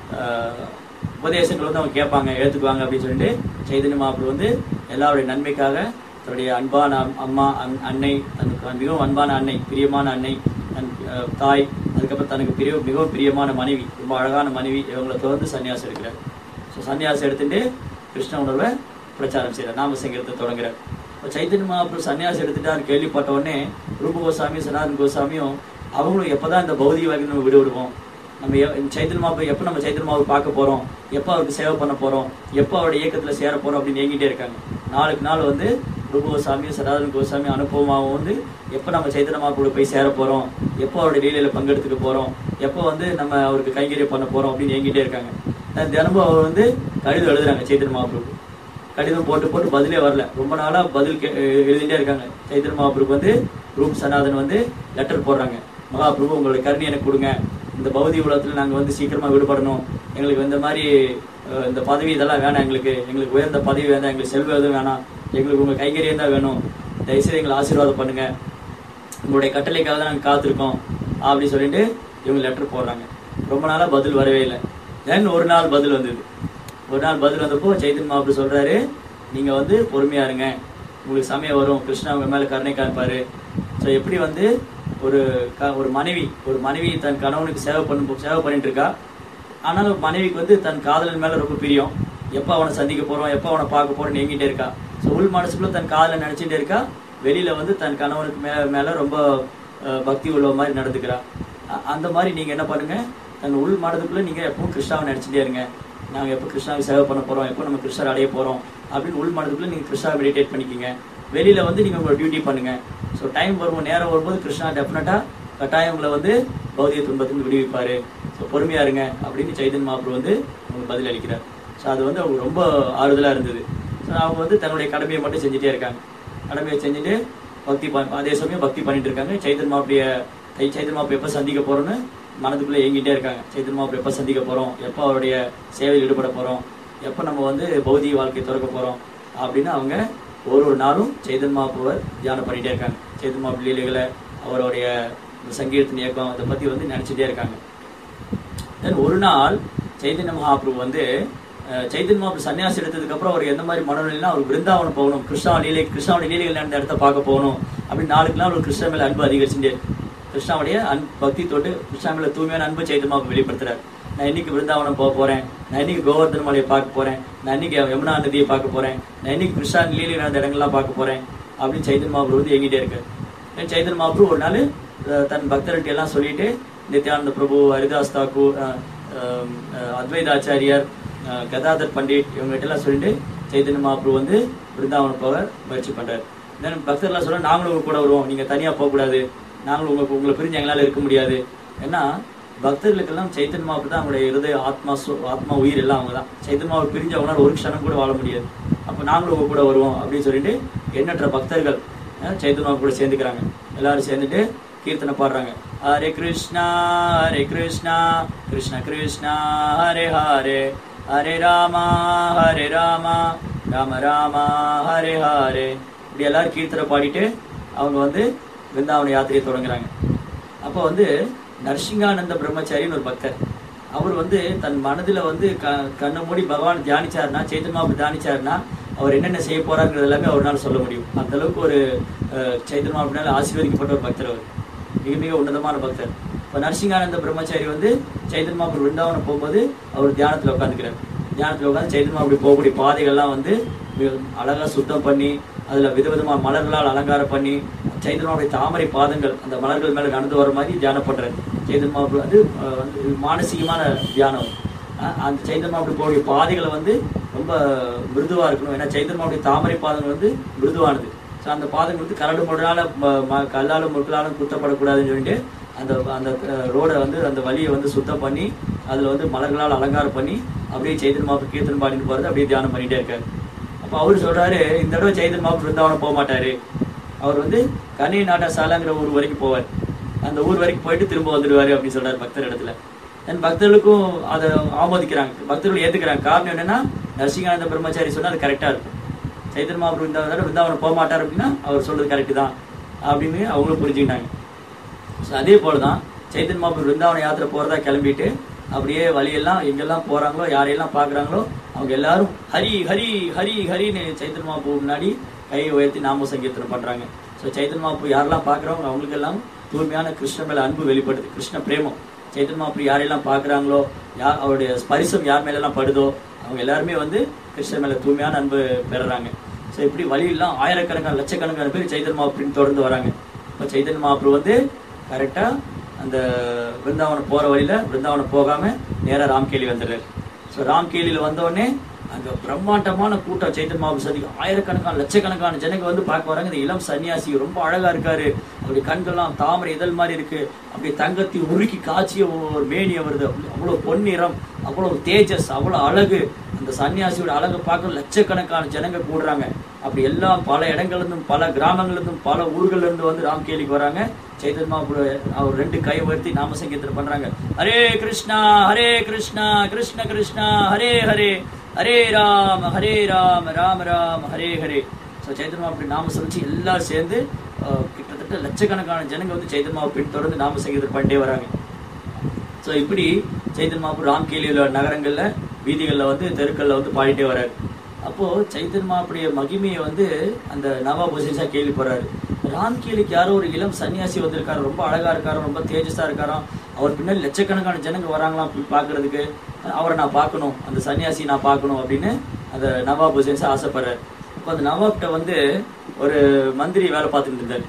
ஆஹ், உபதேசங்கள் வந்து அவங்க கேட்பாங்க ஏற்றுக்குவாங்க அப்படின்னு சொல்லிட்டு சைதன்ய மகாபிரபு வந்து எல்லாருடைய நன்மைக்காக தன்னுடைய அன்பான அம்- அம்மா அன்- அன்னை தனக்கு மிகவும் அன்பான அன்னை பிரியமான அன்னை தன் ஆஹ், தாய் அதுக்கப்புறம் தனக்கு பிரிய மிகவும் பிரியமான மனைவி ரொம்ப அழகான மனைவி இவங்களை தொடர்ந்து சன்னியாசம் எடுக்கிறார் ஸோ சன்னியாசம் எடுத்துட்டு கிருஷ்ண உணர்வை பிரச்சாரம் செய்கிறார் நாம சங்கீதத்தை தொடங்குறார் இப்போ சைத்தன்ய மகாபிரபு சன்னியாசம் எடுத்துட்டார் கேள்விப்பட்ட உடனே ரூப கோசாமி சனாதன் கோசாமியும் அவங்களும் எப்பதான் இந்த பௌதிக வாழ்க்கை நம்ம விடு விடுவோம் நம்ம எ- சைத்தன்ய மகாபிரபு எப்போ நம்ம சைத்தன்ய மகாபிரபு பார்க்க போறோம் எப்போ அவருக்கு சேவை பண்ண போறோம் எப்போ அவருடைய இயக்கத்துல சேர போறோம் அப்படின்னு ஏங்கிட்டே இருக்காங்க நாளுக்கு நாள் வந்து ரூப கோசாமி சனாதன் கோசாமி அனுபவமாகவும் வந்து எப்போ நம்ம சைத்தன்ய மகாபிரபு போய் சேர போறோம் எப்போ அவருடைய லீலையில பங்கெடுத்துக்க போறோம் எப்போ வந்து நம்ம அவருக்கு கைங்கரியம் பண்ண போறோம் அப்படின்னு ஏங்கிட்டே இருக்காங்க அஹ் தினமும் அவர் வந்து கடிதம் எழுதுறாங்க சைத்தன்ய மகாபிரபு கடிதம் போட்டு போட்டு பதிலே வரல ரொம்ப நாளா பதில் கே- எ- எழுதிட்டே இருக்காங்க சைத்தன்ய மகாபிரபு வந்து ரூப் சனாதன் வந்து லெட்டர் போடுறாங்க மகாபிரபு உங்களுடைய கருணை எனக்கு கொடுங்க இந்த பௌதிக உலகத்துல நாங்க வந்து சீக்கிரமா விடுபடணும் எங்களுக்கு இந்த மாதிரி அஹ், இந்த பதவி இதெல்லாம் வேணாம் எங்களுக்கு எங்களுக்கு உயர்ந்த பதவி வேண்டாம் எங்களுக்கு செல்வம் எதுவும் வேணாம் எங்களுக்கு உங்க கைங்கரியம் தான் வேணும் தயவுசெய்து எங்களை ஆசீர்வாதம் பண்ணுங்க உங்களுடைய கட்டளைக்காக தான் நாங்கள் காத்திருக்கோம் அப்படி சொல்லிட்டு இவங்க லெட்டர் போடுறாங்க ரொம்ப நாளா பதில் வரவே இல்லை தென் ஒரு நாள் பதில் வந்தது ஒரு நாள் பதில் வந்தப்போ சைத்தன் மாப்பிள்ள சொல்றாரு நீங்க வந்து பொறுமையா இருங்க உங்களுக்கு சமயம் வரும் கிருஷ்ணா உங்க மேல கருணை காண்பாரு ஸோ எப்படி வந்து ஒரு க- ஒரு மனைவி ஒரு மனைவி தன் கணவனுக்கு சேவை பண்ணு சேவை பண்ணிட்டு இருக்கா ஆனாலும் மனைவிக்கு வந்து தன் காதலன் மேல ரொம்ப பிரியம் எப்போ அவனை சந்திக்க போறோம் எப்போ அவனை பார்க்க போறோம்னு ஏங்கிட்டே இருக்கா ஸோ உள் மனசுக்குள்ள தன் காதலை நினைச்சிட்டே இருக்கா வெளியில வந்து தன் கணவனுக்கு மே மேல ரொம்ப அஹ், பக்தி உள்ள மாதிரி நடந்துக்கிறா அ- அந்த மாதிரி நீங்க என்ன பண்ணுங்க தன் உள் மனதுக்குள்ள நீங்க எப்பவும் கிருஷ்ணாவை நினைச்சிட்டே இருங்க நாங்க எப்போ கிருஷ்ணாவை சேவை பண்ண போறோம் எப்போ நம்ம கிருஷ்ணர் அடைய போறோம் அப்படின்னு உள் மனதுக்குள்ள நீங்க கிருஷ்ணாவை மெடிடேட் பண்ணிக்கிங்க வெளியில வந்து நீங்க உங்களோட டியூட்டி பண்ணுங்க ஸோ டைம் வரும் நேரம் வரும்போது கிருஷ்ணா டெஃபினட்டா கட்டாயம் உங்களை வந்து பௌதிக துன்பத்திலிருந்து விடுவிப்பாரு ஸோ பொறுமையா இருங்க அப்படின்னு சைதன் மாப்ரு வந்து உங்களுக்கு பதில் அளிக்கிறார் ஸோ அது வந்து அவங்க ரொம்ப ஆறுதலா இருந்தது ஸோ அவங்க வந்து தன்னுடைய கடமையை மட்டும் செஞ்சுட்டே இருக்காங்க கடமையை செஞ்சுட்டு பக்தி பண் அதே சமயம் பக்தி பண்ணிட்டு இருக்காங்க சைதன் மாப்பிளைய தை சைதன் மாப்பிளை எப்போ சந்திக்க போறோம்னு மனதுக்குள்ள ஏங்கிட்டே இருக்காங்க சைதன் மாப்பிளை எப்போ சந்திக்க போறோம் எப்போ அவருடைய சேவையில் ஈடுபட போறோம் எப்போ நம்ம வந்து பௌதிக வாழ்க்கையை திறக்க போறோம் அப்படின்னு அவங்க ஒரு ஒரு நாளும் சைதன் மாப்புவர் தியானம் பண்ணிட்டே இருக்காங்க சைதன் மாப்பு லீலைகளை அவருடைய சங்கீர்த்தன் இயக்கம் அதை பத்தி வந்து நினைச்சிட்டே இருக்காங்க தென் ஒரு நாள் சைதன்ய மகாபிரபு வந்து அஹ், சைதன்ய மகாபிரபு சன்னியாசி எடுத்ததுக்கு அப்புறம் அவர் எந்த மாதிரி மனநிலைனா அவர் பிருந்தாவனம் போகணும் கிருஷ்ணா லீலை கிருஷ்ணாவுடைய லீலைகள் நடந்த இடத்த பார்க்க போகணும் அப்படின்னு நாளுக்கு நாள் ஒரு கிருஷ்ணா மேல அன்பு அதிகரிச்சுட்டே இருக்கு. கிருஷ்ணாவுடைய அன் பக்தி தொட்டு கிருஷ்ணா மேல தூய்மையான அன்பு சைதன்ய மகாபிரபு வெளிப்படுத்துறாரு நான் இன்னைக்கு பிருந்தாவனம் போக போறேன் நான் இன்னைக்கு கோவர்தன மலையை பார்க்க போறேன் நான் இன்னைக்கு யமுனா நதியை பார்க்க போறேன் நான் இன்னைக்கு கிருஷ்ணா லீலை நடந்த இடங்கள்லாம் பார்க்க போறேன் அப்படின்னு சைதன்ய மகாபிரபு வந்து எங்கிட்டே இருக்காரு தென் சைதன்ய மகாபிரபு ஒரு நாள் அஹ், தன் பக்தர்கிட்ட எல்லாம் சொல்லிட்டு நித்யானந்த பிரபு ஹரிதாஸ் தாக்கூர் அஹ், அஹ், அஹ், அத்வைதாச்சாரியார் அஹ், கதாதர் பண்டிட் இவங்ககிட்ட எல்லாம் சொல்லிட்டு சைதன்ய மகாபிரபு வந்து பிருந்தாவனம் போக முயற்சி பண்றாரு தென் பக்தர்லாம் சொல்ல நாங்களும் உங்க கூட வருவோம் நீங்க தனியா போக கூடாது நாங்களும் உங்க உங்களை பிரிஞ்சு எங்களால இருக்க முடியாது ஏன்னா பக்தர்களுக்கெல்லாம் சைத்தன்ய மகாபிரபு தான் அவங்களுடைய இருதய ஆத்மா சு- ஆத்மா உயிர் எல்லாம் அவங்க தான் சைத்தன்ய மகாபிரபு பிரிஞ்ச அவங்களால ஒரு க்ஷணம் கூட வாழ முடியாது அப்ப நாங்களும் உங்க கூட வருவோம் அப்படின்னு சொல்லிட்டு எண்ணற்ற பக்தர்கள் அஹ், சைத்தன்ய மகாபிரபு கூட சேர்ந்துக்கிறாங்க எல்லாரும் சேர்ந்துட்டு கீர்த்தனை பாடுறாங்க ஹரே கிருஷ்ணா ஹரே கிருஷ்ணா கிருஷ்ண கிருஷ்ணா ஹரே ஹரே ஹரே ராமா ஹரே ராமா ராம ராமா ஹரே ஹரே இப்படி எல்லாரும் கீர்த்தனை பாடிட்டு அவங்க வந்து பிருந்தாவன யாத்திரையை தொடங்குறாங்க அப்போ வந்து நரசிங்கானந்த பிரம்மச்சாரின்னு ஒரு பக்தர் அவர் வந்து தன் மனதுல வந்து க கண்ணை மூடி பகவான் தியானிச்சாருன்னா சைத்தன்மாவு தியானிச்சாருன்னா அவர் என்னென்ன செய்ய போறாருங்கிறது எல்லாமே அவரால் சொல்ல முடியும் அந்த அளவுக்கு ஒரு சைத்தன்மாவினால ஆசீர்வதிக்கப்பட்ட ஒரு பக்தர் அவர் மிக மிக உன்னதமான பக்தர் இப்போ நரசிங்கானந்த பிரம்மச்சாரி வந்து சைத்தன்மாபுரம் விருந்தாவனம் போகும்போது அவர் தியானத்துல உட்காந்துக்கிறார் தியானத்துல உட்காந்து சைத்தன்மா அப்படி போகக்கூடிய பாதைகள்லாம் வந்து மிக அழகா சுத்தம் பண்ணி அதுல விதவிதமான மலர்களால் அலங்காரம் பண்ணி சைத்தன்மாவுடைய தாமரை பாதங்கள் அந்த மலர்கள் மேல நடந்து வர மாதிரி தியானம் பண்றாரு சைத்தன்மா வந்து அஹ், வந்து மானசீகமான தியானம் அஹ், அந்த சைத்தன்மாவுடைய போகக்கூடிய பாதைகளை வந்து ரொம்ப மிருதுவா இருக்கணும் ஏன்னா சைத்தன்மாவுடைய தாமரை பாதங்கள் வந்து மிருதுவானது ஸோ அந்த பாதங்கள் வந்து கரடு முரடால ம- ம- கல்லாலும் முற்களாலும் குத்தப்படக்கூடாதுன்னு சொல்லிட்டு அந்த அந்த ரோடை வந்து அந்த வழியை வந்து சுத்தம் பண்ணி அதுல வந்து மலர்களால் அலங்காரம் பண்ணி அப்படியே சைத்தன் மாப்பு கீர்த்தன் பாடிட்டு போறது அப்படியே தியானம் பண்ணிட்டே இருக்காரு அப்ப அவரு சொல்றாரு இந்த தடவை சைத்தன் மாப்பு பிருந்தாவனம் போக மாட்டாரு அவர் வந்து கனி நாட்டா சாலாங்கிற ஊர் வரைக்கும் போவார் அந்த ஊர் வரைக்கும் போயிட்டு திரும்ப வந்துடுவாரு அப்படின்னு சொல்றாரு பக்தர் இடத்துல தென் பக்தர்களுக்கும் அதை ஆமோதிக்கிறாங்க பக்தர்கள் ஏத்துக்கிறாங்க காரணம் என்னன்னா நரசிங்கானந்த பிரம்மச்சாரி சொன்னா அது கரெக்டா இருக்கும் சைத்தன் மாபுரம் இந்த தடவை பிருந்தாவனம் போக மாட்டார் அப்படின்னா அவர் சொல்றது கரெக்ட் தான் அப்படின்னு அவங்களும் புரிஞ்சுக்கிட்டாங்க ஸோ அதே போல தான் சைத்தன் மாபுரம் பிருந்தாவன யாத்திரை போறதா கிளம்பிட்டு அப்படியே வழியெல்லாம் எங்கெல்லாம் போறாங்களோ யாரையெல்லாம் பார்க்கறாங்களோ அவங்க எல்லாரும் ஹரி ஹரி ஹரி ஹரின்னு சைத்தன்ய மகாபு முன்னாடி கையை உயர்த்தி நாம சங்கீர்த்தனம் பண்றாங்க ஸோ சைத்தன்ய மகாபு யாரெல்லாம் பார்க்கறவங்க அவங்களுக்கு எல்லாம் தூய்மையான கிருஷ்ண மேல அன்பு வெளிப்படுது கிருஷ்ண பிரேமம் சைத்தன்ய மகாபு யாரெல்லாம் பார்க்கறாங்களோ யார் அவருடைய ஸ்பரிசம் யார் மேலெல்லாம் படுதோ அவங்க எல்லாருமே வந்து கிருஷ்ண மேல தூய்மையான அன்பு பெறுறாங்க ஸோ இப்படி வழியெல்லாம் ஆயிரக்கணக்கான லட்சக்கணக்கான பேர் சைத்தன்ய மகாபுரின் தொடர்ந்து வராங்க இப்போ சைத்தன்ய மகாபுரு வந்து கரெக்டா அந்த பிருந்தாவனம் போற வழியில பிருந்தாவனம் போகாம நேரா ராம்கேலி வந்துடுறாரு ஸோ ராம்கேலியில வந்த உடனே அங்க பிரம்மாண்டமான கூட்டம் சைத்தன்ய மகாபுரு சதிக்கும் ஆயிரக்கணக்கான லட்சக்கணக்கான ஜனங்க வந்து பார்க்க வராங்க இந்த இளம் சன்னியாசி ரொம்ப அழகா இருக்காரு அப்படி கண்கள்லாம் தாமரை இதழ் மாதிரி இருக்கு அப்படி தங்கத்தை உருக்கி காய்ச்சிய ஒரு மேனிய வருது அப்படி அவ்வளவு பொன்னிறம் அவ்வளவு தேஜஸ் அவ்வளவு அழகு அந்த சன்னியாசியோட அழகை பார்க்க லட்சக்கணக்கான ஜனங்க கூடுறாங்க அப்படி எல்லாம் பல இடங்கள்ல இருந்தும் பல கிராமங்கள்ல இருந்தும் பல ஊர்கள்ல இருந்து வந்து ராம்கேலிக்கு வராங்க சைத்தன்ய மகாபுரு அவர் ரெண்டு கை உயர்த்தி நாம சங்கீதம் பண்றாங்க ஹரே கிருஷ்ணா ஹரே கிருஷ்ணா கிருஷ்ண கிருஷ்ணா ஹரே ஹரே ஹரே ராம் ஹரே ராம் ராம் ராம் ஹரே ஹரே ஸோ சைத்தன்யா அப்படி நாம சொல்லிச்சு எல்லாரும் சேர்ந்து அஹ், கிட்டத்தட்ட லட்சக்கணக்கான ஜனங்க வந்து சைத்தன்யா பின் தொடர்ந்து நாம சங்கீதம் பண்ணிட்டே வராங்க ஸோ இப்படி சைத்தன்ய மகாபுரு ராம்கேலியில் நகரங்கள்ல வீதிகள்ல வந்து தெருக்கள்ல வந்து பாடிட்டே வராரு அப்போ சைத்தன்ய மகாபுரிய மகிமையை வந்து அந்த நவாப் ஹுசேன் ஷா கேள்விப்படுறாரு ராம்கேலிக்கு யாரோ ஒரு இளம் சன்னியாசி வந்திருக்காரு ரொம்ப அழகா இருக்காரு ரொம்ப தேஜஸா இருக்காராம் அவர் பின்னாடி லட்சக்கணக்கான ஜனங்க வராங்களாம் போய் பார்க்கிறதுக்கு அவரை நான் பார்க்கணும் அந்த சன்னியாசி நான் பார்க்கணும் அப்படின்னு அந்த நவாப் ஹுசேன் ஷா ஆசைப்படுறாரு அப்போ அந்த நவாப்கிட்ட வந்து ஒரு மந்திரி வேலை பார்த்துட்டு இருந்தாரு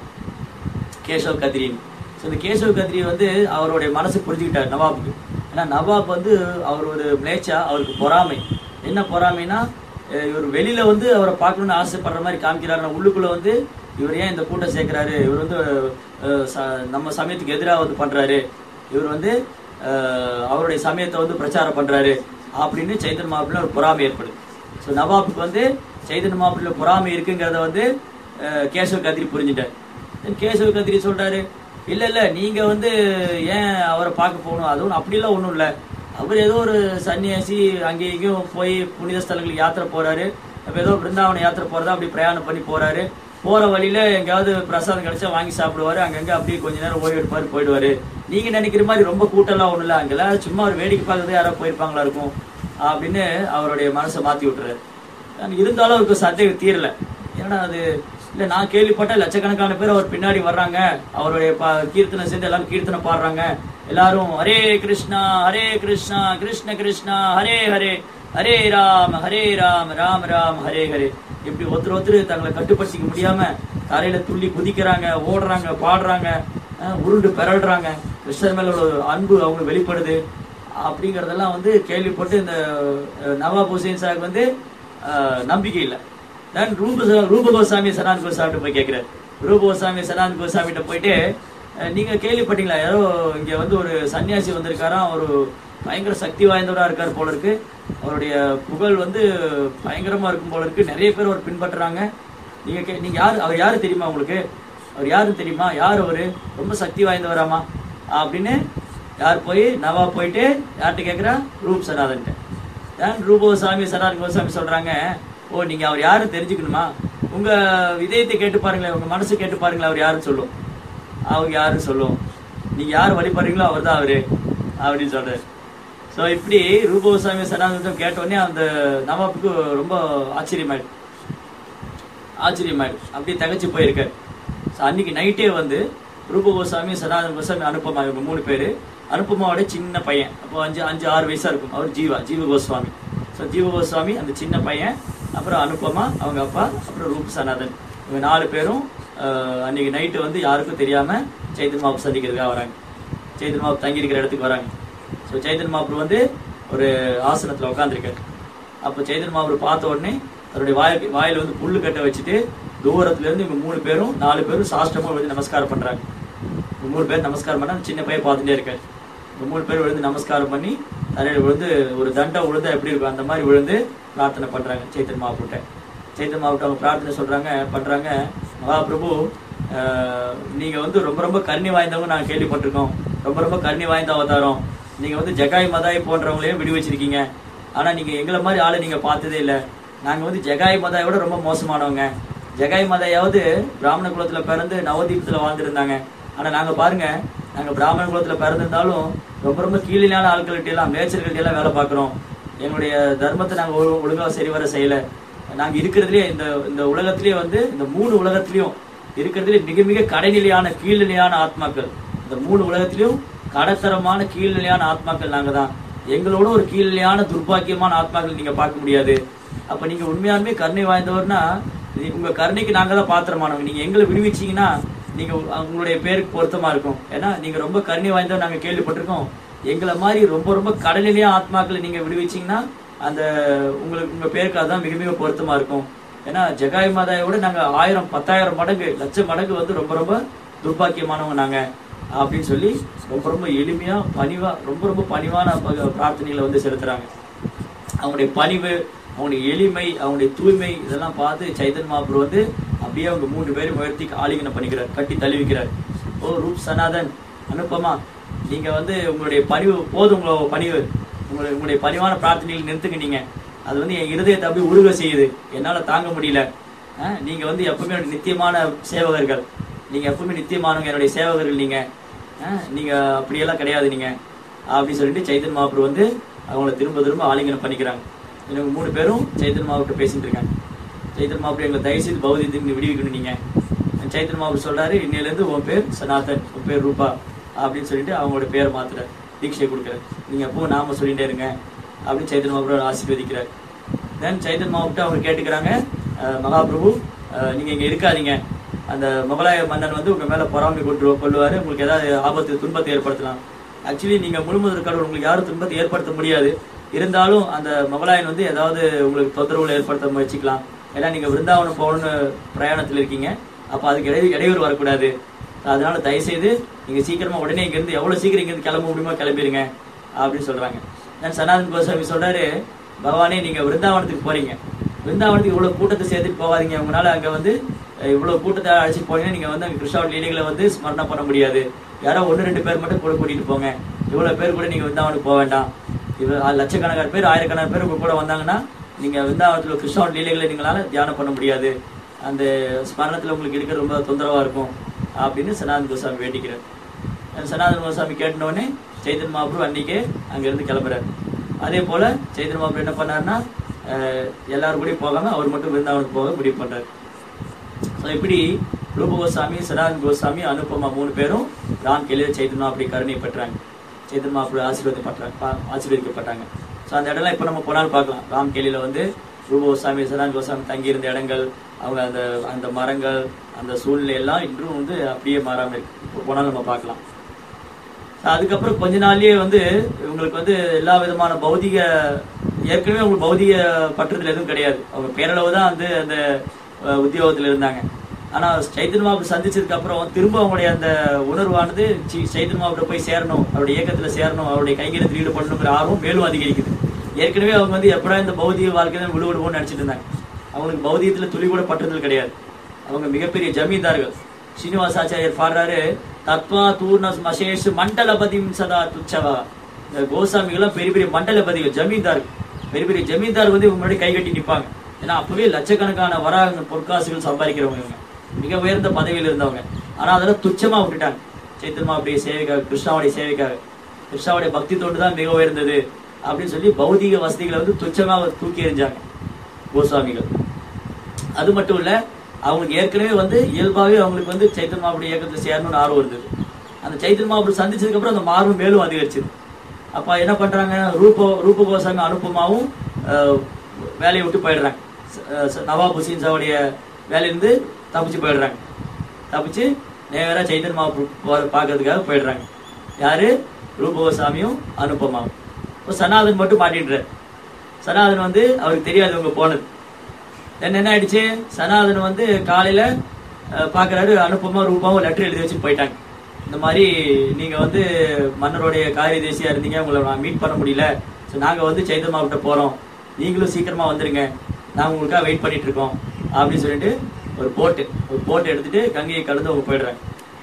கேசவ் கத்ரின்னு ஸோ இந்த கேசவ் கத்ரி வந்து அவருடைய மனசு புரிஞ்சுக்கிட்டார் நவாபுக்கு ஏன்னா நவாப் வந்து அவர் ஒரு மிளேச்சா அவருக்கு பொறாமை என்ன பொறாமைனா அஹ் இவர் வெளியில வந்து அவரை பார்க்கணும்னு ஆசைப்படுற மாதிரி காமிக்கிறாரு ஆனா உள்ளுக்குள்ள வந்து இவர் ஏன் இந்த கூட்டம் சேர்க்கிறாரு இவர் வந்து அஹ், ச- நம்ம சமயத்துக்கு எதிராக வந்து பண்றாரு இவர் வந்து அஹ், அவருடைய சமயத்தை வந்து பிரச்சாரம் பண்றாரு அப்படின்னு சைத்தன்ய மாப்பிள்ள ஒரு பொறாமை ஏற்படுது ஸோ நவாபுக்கு வந்து சைத்தன்ய மாப்பிள்ள பொறாமை இருக்குங்கிறத வந்து அஹ், கேசவ கத்திரி புரிஞ்சுட்டார் Then கேசவ கத்திரி சொல்றாரு இல்ல இல்ல நீங்க வந்து ஏன் அவரை பார்க்க போகணும் அதுவும் அப்படிலாம் ஒண்ணும் இல்ல அவர் ஏதோ ஒரு சன்னியாசி அங்கேயும் இங்கேயும் போய் புனித ஸ்தலங்களுக்கு யாத்திரை போறாரு அப்ப ஏதோ பிருந்தாவன யாத்திரை போறதா அப்படி பிரயாணம் பண்ணி போறாரு போற வழியில எங்கேயாவது பிரசாதம் கிடைச்சா வாங்கி சாப்பிடுவாரு அங்கங்க அப்படியே கொஞ்ச நேரம் ஓய்வு எடுப்பாரு போயிடுவாரு நீங்க நினைக்கிற மாதிரி ரொம்ப கூட்டம்லாம் ஒண்ணும் இல்ல அங்கெல்லாம் சும்மா ஒரு வேடிக்கை பார்க்கறது யாரோ போயிருப்பாங்களா இருக்கும் அப்படின்னு அவருடைய மனசை மாத்தி விட்டுறாரு ஆனா இருந்தாலும் அவருக்கு சந்தேகம் தீரல ஏன்னா அது இல்ல நான் கேள்விப்பட்ட லட்சக்கணக்கான பேர் அவர் பின்னாடி வர்றாங்க அவருடைய ப- கீர்த்தனை சேர்ந்து எல்லாரும் கீர்த்தனை பாடுறாங்க எல்லாரும் ஹரே கிருஷ்ணா ஹரே கிருஷ்ணா கிருஷ்ண கிருஷ்ணா ஹரே ஹரே ஹரே ராம் ஹரே ராம் ராம் ராம் ஹரே ஹரே இப்படி ஒருத்தர் ஒருத்தர் தங்களை கட்டுப்படுத்திக்க முடியாம தரையில துள்ளி குதிக்கிறாங்க ஓடுறாங்க பாடுறாங்க அஹ் உருண்டு பெறல்றாங்க கிருஷ்ணர் மேல ஒரு அன்பு அவங்க வெளிப்படுது அப்படிங்கறதெல்லாம் வந்து கேள்விப்பட்டு இந்த அஹ், நவாப் ஹுசேன் சாஹிப் வந்து அஹ், நம்பிக்கை இல்லை தென் ரூப ரூப கோசாமி சனாத் கோசாமிட்ட போய் கேட்கிறாரு ரூப கோசாமி சனாத் கோசாமிட்ட போயிட்டு அஹ், நீங்க கேள்விப்பட்டீங்களா யாரோ இங்க வந்து ஒரு சன்னியாசி வந்திருக்காராம் ஒரு பயங்கர சக்தி வாய்ந்தவரா இருக்காரு போல இருக்கு அவருடைய புகழ் வந்து பயங்கரமா இருக்கும் போல இருக்கு நிறைய பேர் அவர் பின்பற்றுறாங்க நீங்க கே- நீங்க யாரு அவர் யாரு தெரியுமா உங்களுக்கு அவர் யாருன்னு தெரியுமா யார் அவரு ரொம்ப சக்தி வாய்ந்தவராமா அப்படின்னு யார் போய் நவா போயிட்டு யார்கிட்ட கேட்குறா ரூப் சனாதன்ட்ட ஏன் ரூபோ சாமி சனாதன் கோசாமி சொல்றாங்க ஓ நீங்க அவர் யாருன்னு தெரிஞ்சுக்கணுமா உங்க இதயத்தை கேட்டு பாருங்களேன் உங்க மனசு கேட்டு பாருங்களேன் அவர் யாருன்னு சொல்லும் அவங்க யாருன்னு சொல்லும் நீங்க யார் வழிபடுறீங்களோ அவர் தான் அவரு அப்படின்னு சொல்றாரு ஸோ இப்படி ரூபோசாமி சனாதனம் கேட்ட உடனே அந்த நவாப்புக்கு ரொம்ப ஆச்சரியமாயிடுச்சு ஆச்சரியமாயிடுச்சு அப்படியே தகச்சு போயிருக்காரு ஸோ அன்னைக்கு நைட்டே வந்து ரூப கோசாமி சனாதன கோசாமி அனுப்பமா இவங்க மூணு பேர் அனுப்பமாவோட சின்ன பையன் அப்போ அஞ்சு அஞ்சு ஆறு வயசா இருக்கும் அவர் ஜீவா ஜீவ கோஸ்வாமி ஸோ ஜீவ கோஸ்வாமி அந்த சின்ன பையன் அப்புறம் அனுப்பமா அவங்க அப்பா அப்புறம் ரூப் சனாதன் இவங்க நாலு பேரும் ஆஹ், அன்னைக்கு நைட்டு வந்து யாருக்கும் தெரியாம சைத்தன் மாப்பு சந்திக்கிறதுக்காக வராங்க சைத்தன் மாப்பு தங்கி இருக்கிற இடத்துக்கு வராங்க ஸோ சைத்தன் மாப்பு வந்து ஒரு ஆசனத்துல உட்காந்துருக்காரு அப்போ சைதன் மாபுரம் பார்த்த உடனே தன்னுடைய வாய் வாயில வந்து புல்லு கட்ட வச்சுட்டு தூரத்துல இருந்து இவங்க மூணு பேரும் நாலு பேரும் சாஷ்டமா விழுந்து நமஸ்காரம் பண்றாங்க இந்த மூணு பேர் நமஸ்காரம் பண்ணா சின்ன பையன் பார்த்துட்டே இருக்காரு இந்த மூணு பேர் விழுந்து நமஸ்காரம் பண்ணி தலையில விழுந்து ஒரு தண்டை விழுந்தா எப்படி இருக்கும் அந்த மாதிரி விழுந்து பிரார்த்தனை பண்றாங்க சைத்தன் மாவட்ட சைத்தன் மாவட்டம் அவங்க பிரார்த்தனை சொல்றாங்க பண்றாங்க மகாபிரபு ஆஹ், நீங்க வந்து ரொம்ப ரொம்ப கருணை வாய்ந்தவங்க நாங்க கேள்விப்பட்டிருக்கோம் ரொம்ப ரொம்ப கருணை வாய்ந்த அவதாரம் நீங்க வந்து ஜகாய் மதாய் போன்றவங்களையும் விடு வச்சிருக்கீங்க ஆனா நீங்க எங்களை மாதிரி ஆளை நீங்க பார்த்ததே இல்ல நாங்க வந்து ஜகாய் மதாயோட ரொம்ப மோசமானவங்க ஜகாய் மதாயாவது பிராமண குலத்துல பிறந்து நவதீபத்துல வாழ்ந்திருந்தாங்க ஆனா நாங்க பாருங்க நாங்க பிராமண குலத்துல பிறந்திருந்தாலும் ரொம்ப ரொம்ப கீழிலான ஆட்கள்கிட்ட எல்லாம் மேய்ச்சல்கிட்ட எல்லாம் வேலை பார்க்குறோம் எங்களுடைய தர்மத்தை நாங்க ஒழு- ஒழுங்கா சரிவர செய்யல நாங்க இருக்கிறதுலயே இந்த இந்த உலகத்திலேயே வந்து இந்த மூணு உலகத்திலயும் இருக்கிறதுலே மிக மிக கடைநிலையான கீழ்நிலையான ஆத்மாக்கள் இந்த மூணு உலகத்திலயும் கடத்தரமான கீழ்நிலையான ஆத்மாக்கள் நாங்க தான் எங்களோட ஒரு கீழ்நிலையான துர்பாக்கியமான ஆத்மாக்கள் நீங்க பார்க்க முடியாது அப்ப நீங்க உண்மையாலுமே கருணை வாய்ந்தவர்னா இது உங்க கருணைக்கு நாங்க தான் பாத்திரமானவங்க நீங்க எங்களை விடுவிச்சீங்கன்னா நீங்க உ- உங்களுடைய பேருக்கு பொருத்தமா இருக்கும் ஏன்னா நீங்க ரொம்ப கருணை வாய்ந்தவர் நாங்க கேள்விப்பட்டிருக்கோம் எங்களை மாதிரி ரொம்ப ரொம்ப கடலிலேயே ஆத்மாக்களை நீங்க விடுவிச்சீங்கன்னா அந்த உங்களுக்கு உங்க பேருக்கு அதான் மிக மிக பொருத்தமா இருக்கும் ஏன்னா ஜெகாய் மாதாயோட நாங்க ஆயிரம் பத்தாயிரம் மடங்கு லட்சம் மடங்கு வந்து ரொம்ப ரொம்ப துர்பாக்கியமானவங்க நாங்க அப்படின்னு சொல்லி ரொம்ப ரொம்ப எளிமையா பணிவா ரொம்ப ரொம்ப பணிவான ப- பிரார்த்தனைகளை வந்து செலுத்துறாங்க அவங்களுடைய பணிவு அவங்களுடைய எளிமை அவங்களுடைய தூய்மை இதெல்லாம் பார்த்து சைதன் மாபுர் வந்து அப்படியே அவங்க மூணு பேரும் உயர்த்தி ஆலிங்கனம் பண்ணிக்கிறார் கட்டி தழுவிக்கிறார் ஓ ரூப் சனாதன் அனுப்பமா நீங்க வந்து உங்களுடைய பணிவு போதும் உங்களோட பணிவு உங்களுடைய உங்களுடைய பணிவான பிரார்த்தனைகள் நிறுத்துங்க நீங்க அது வந்து என் இருதயத்தை அப்படியே உருக செய்யுது என்னால தாங்க முடியல அஹ், நீங்க வந்து எப்பவுமே என்னுடைய நித்தியமான சேவகர்கள் நீங்க எப்பவுமே நித்தியமானவங்க என்னுடைய சேவகர்கள் நீங்க அஹ், நீங்க அப்படியெல்லாம் கிடையாது நீங்க அப்படின்னு சொல்லிட்டு சைத்தன் மாபுர் வந்து அவங்கள திரும்ப திரும்ப ஆலிங்கனம் பண்ணிக்கிறாங்க இவங்க மூணு பேரும் சைத்தன் மாவுட்ட பேசிட்டு இருக்காங்க சைத்தன் மாபுர் எங்களை தயவு செய்து பௌதியத்துக்கு விடுவிக்கணும் நீங்க சைத்தன் மாபுர் சொல்றாரு இன்னையில இருந்து உன் பேர் சனாதன் உன் பேர் ரூபா அப்படின்னு சொல்லிட்டு அவங்களோட பேரை மாத்துறாரு தீட்சை கொடுக்குறாரு நீங்க எப்பவும் நாம சொல்லிட்டே இருங்க அப்படின்னு சைத்தன் மாபுர் ஆசீர்வதிக்கிறார் தென் சைத்தன் மாவட்ட அவங்க கேட்டுக்கிறாங்க அஹ், மகாபிரபு அஹ், நீங்க இங்க இருக்காதீங்க அந்த முகலாய மன்னன் வந்து உங்க மேல பொறாமை கொண்டு கொள்ளுவாரு உங்களுக்கு ஏதாவது ஆபத்து துன்பத்தை ஏற்படுத்தலாம் ஆக்சுவலி நீங்க முழுமுதல் கடவுள் உங்களுக்கு யாரும் துன்பத்தை ஏற்படுத்த முடியாது இருந்தாலும் அந்த முகலாயன் வந்து ஏதாவது உங்களுக்கு தொந்தரவுகள் ஏற்படுத்த முயற்சிக்கலாம் ஏன்னா நீங்க விருந்தாவனம் போகணும்னு பிரயாணத்துல இருக்கீங்க அப்ப அதுக்கு இடை இடையூறு வரக்கூடாது அதனால தயவு செய்து நீங்க சீக்கிரமா உடனே இங்க இருந்து எவ்வளவு சீக்கிரம் இங்க இருந்து கிளம்ப முடியுமோ கிளம்பிடுங்க அப்படின்னு சொல்றாங்க நான் சனாதன் கோஸ்வாமி சொல்றாரு பகவானே நீங்க விருந்தாவனத்துக்கு போறீங்க விருந்தாவனத்துக்கு இவ்வளவு கூட்டத்தை சேர்த்துட்டு போகாதீங்க உங்களால அங்க வந்து அஹ், இவ்வளவு கூட்டத்தை அழைச்சிட்டு போனீங்கன்னா நீங்க வந்து அங்க கிருஷ்ணாவோட லீலைகளை வந்து ஸ்மரணம் பண்ண முடியாது யாரோ ஒன்னு ரெண்டு பேர் மட்டும் கூட கூட்டிட்டு போங்க இவ்வளவு பேர் கூட நீங்க விருந்தாவனுக்கு போக வேண்டாம் இவ்வளவு லட்சக்கணக்கான பேர் ஆயிரக்கணக்கான பேர் உங்க கூட வந்தாங்கன்னா நீங்க விருந்தாவனத்துல கிருஷ்ணாவோட லீலைகளை நீங்களால தியானம் பண்ண முடியாது அந்த ஸ்மரணத்துல உங்களுக்கு இருக்கிறது ரொம்ப தொந்தரவா இருக்கும் அப்படின்னு சனாதன் கோசாமி வேண்டிக்கிறார் சனாதன கோசாமி கேட்ட உடனே சைதன் மாபுரு அன்னைக்கே அங்கிருந்து கிளம்புறாரு அதே போல சைதன் மாபுரு என்ன பண்ணாருன்னா அஹ், எல்லாரும் கூடயும் போகாம அவர் மட்டும் விருந்தாவனுக்கு போக முடிவு பண்றாரு ஸோ இப்படி ரூப கோசாமி சனாதன் கோசாமி அனுப்பமா மூணு பேரும் ராம் கேலிய சைதன்மா அப்படி கருணை பெற்றாங்க சைதன்மா அப்படி ஆசீர்வாதப்பட்டாங்க பா- ஆசீர்வதிக்கப்பட்டாங்க ஸோ அந்த இடம்லாம் இப்போ நம்ம போனாலும் பார்க்கலாம் ராம் கேலியில வந்து ரூப கோசாமி சனாதன் கோசாமி தங்கியிருந்த இடங்கள் அவங்க அந்த அந்த மரங்கள் அந்த சூழ்நிலை எல்லாம் இன்றும் வந்து அப்படியே மாறாம இருக்கு இப்போ போனாலும் நம்ம பார்க்கலாம் அதுக்கப்புறம் கொஞ்ச நாள்லயே வந்து இவங்களுக்கு வந்து எல்லா விதமான பௌதிக ஏற்கனவே அவங்களுக்கு பௌதிக பற்றுதல் எதுவும் கிடையாது அவங்க பேரளவு தான் வந்து அந்த அஹ், உத்தியோகத்துல இருந்தாங்க ஆனா சைத்தன் மாபு சந்திச்சதுக்கு அப்புறம் திரும்ப அவங்களுடைய அந்த உணர்வானது சி- சைத்தன் மாபுட போய் சேரணும் அவருடைய இயக்கத்துல சேரணும் அவருடைய கைங்கரத்தில் ஈடுபடணுங்கிற ஆர்வம் மேலும் அதிகரிக்குது ஏற்கனவே அவங்க வந்து எப்படா இந்த பௌதிக வாழ்க்கை தான் விடுவிடுவோம்னு நினைச்சிட்டு இருந்தாங்க அவங்களுக்கு பௌதிகத்துல துளி கூட பற்றுதல் கிடையாது அவங்க மிகப்பெரிய ஜமீன்தார்கள் ஸ்ரீனிவாசாச்சாரியர் பாடுறாரு தத்வா தூர்ண மசேஷ் மண்டலபதிம் சதா துச்சவா இந்த கோசாமிகள்லாம் பெரிய பெரிய மண்டலபதிகள் ஜமீன்தார்கள் பெரிய பெரிய ஜமீன்தார் வந்து இவங்க முன்னாடி கை கட்டி நிப்பாங்க ஏன்னா அப்பவே லட்சக்கணக்கான வராங்க பொற்காசுகள் சம்பாதிக்கிறவங்க இவங்க மிக உயர்ந்த பதவியில் இருந்தவங்க ஆனா அதெல்லாம் துச்சமா விட்டுட்டாங்க சைத்தன்மா அப்படியே சேவைக்காக கிருஷ்ணாவுடைய சேவைக்காக கிருஷ்ணாவுடைய பக்தி தொண்டு தான் மிக உயர்ந்தது அப்படின்னு சொல்லி பௌதிக வசதிகளை வந்து துச்சமா தூக்கி எறிஞ்சாங்க கோஸ்வாமிகள் அது மட்டும் இல்ல அவங்களுக்கு ஏற்கனவே வந்து இயல்பாவே அவங்களுக்கு வந்து சைத்தன் மாபுடைய இயக்கத்துல சேரணும்னு ஆர்வம் இருந்தது அந்த சைத்தன் மாபுடு சந்திச்சதுக்கு அப்புறம் அந்த மார்பு மேலும் அதிகரிச்சது அப்ப என்ன பண்றாங்க ரூப ரூப கோசாமி அனுப்பமாவும் அஹ், வேலையை விட்டு போயிடுறாங்க ச- அஹ், ச- நவாப் ஹுசேன் சாவுடைய வேலையிலிருந்து தப்பிச்சு போயிடுறாங்க தப்பிச்சு நேரா சைத்தன் மாபு பார்க்கறதுக்காக போயிடுறாங்க யாரு ரூப கோசாமியும் அனுப்பமாவும் இப்போ சனாதன் மட்டும் மாட்டின்றார் சனாதன் வந்து அவருக்கு தெரியாது இவங்க போனது தென் என்ன ஆயிடுச்சு சனாதன் வந்து காலையில அஹ், பாக்குறாரு அனுப்பமா ரூபாவும் லெட்டர் எழுதி வச்சு போயிட்டாங்க இந்த மாதிரி நீங்க வந்து மன்னருடைய காரிய தேசியா இருந்தீங்க உங்களை நான் மீட் பண்ண முடியல ஸோ நாங்க வந்து சைத்தன் மாவட்ட போறோம் நீங்களும் சீக்கிரமா வந்துருங்க நாங்க உங்களுக்காக வெயிட் பண்ணிட்டு இருக்கோம் அப்படின்னு சொல்லிட்டு ஒரு போட்டு ஒரு போட்டு எடுத்துட்டு கங்கையை கடந்து அவங்க போயிடுறாங்க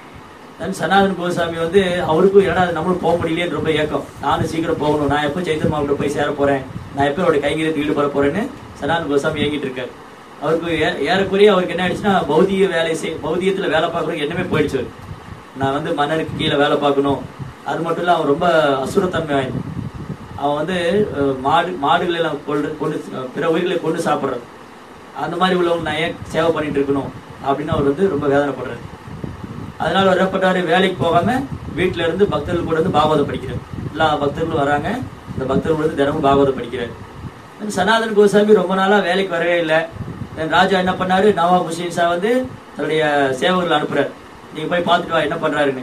தென் சனாதன் கோசாமி வந்து அவருக்கும் என்னடா இது நம்மளும் போக முடியலையேன்னு ரொம்ப ஏக்கம் நானும் சீக்கிரம் போகணும் நான் எப்போ சைத்தன் மாவட்ட போய் சேர போறேன் நான் எப்போ அவருடைய கைங்கரியத்தில் ஈடுபட போறேன்னு சனாதன் கோசாமி ஏங்கிட்டு இருக்காரு அவருக்கு ஏ- ஏறக்குறைய அவருக்கு என்ன ஆயிடுச்சுன்னா பௌதிக வேலை செய் பௌதிகத்துல வேலை பார்க்கறதுக்கு என்னமே போயிடுச்சு அவருக்கு. நான் வந்து மன்னருக்கு கீழே வேலை பார்க்கணும் அது மட்டும் இல்லை அவன் ரொம்ப அசுரத்தன்மை வாய்ந்தவன். அவன் வந்து அஹ், மாடு மாடுகளை எல்லாம் கொண்டு கொண்டு அஹ், பிற உயிர்களை கொண்டு சாப்பிட்றான் அந்த மாதிரி உள்ளவங்க நான் ஏன் சேவை பண்ணிட்டு இருக்கணும் அப்படின்னு அவர் வந்து ரொம்ப வேதனைப்படுறாரு அதனால அவர் என்ன பண்றாரு வேலைக்கு போகாம வீட்டுல இருந்து பக்தர்கள் கூட இருந்து பாகவதம் படிக்கிறார் எல்லா பக்தர்களும் வராங்க இந்த பக்தர்கள் வந்து தினமும் பாகவதம் படிக்கிறார் இந்த சனாதன் கோசாமி ரொம்ப நாளா வேலைக்கு வரவே இல்லை தென் ராஜா என்ன பண்ணாரு நவாப் ஹுசேன் ஷா வந்து தன்னுடைய சேவகர்களை அனுப்புறாரு நீங்க போய் பார்த்துட்டு வா என்ன பண்றாருன்னு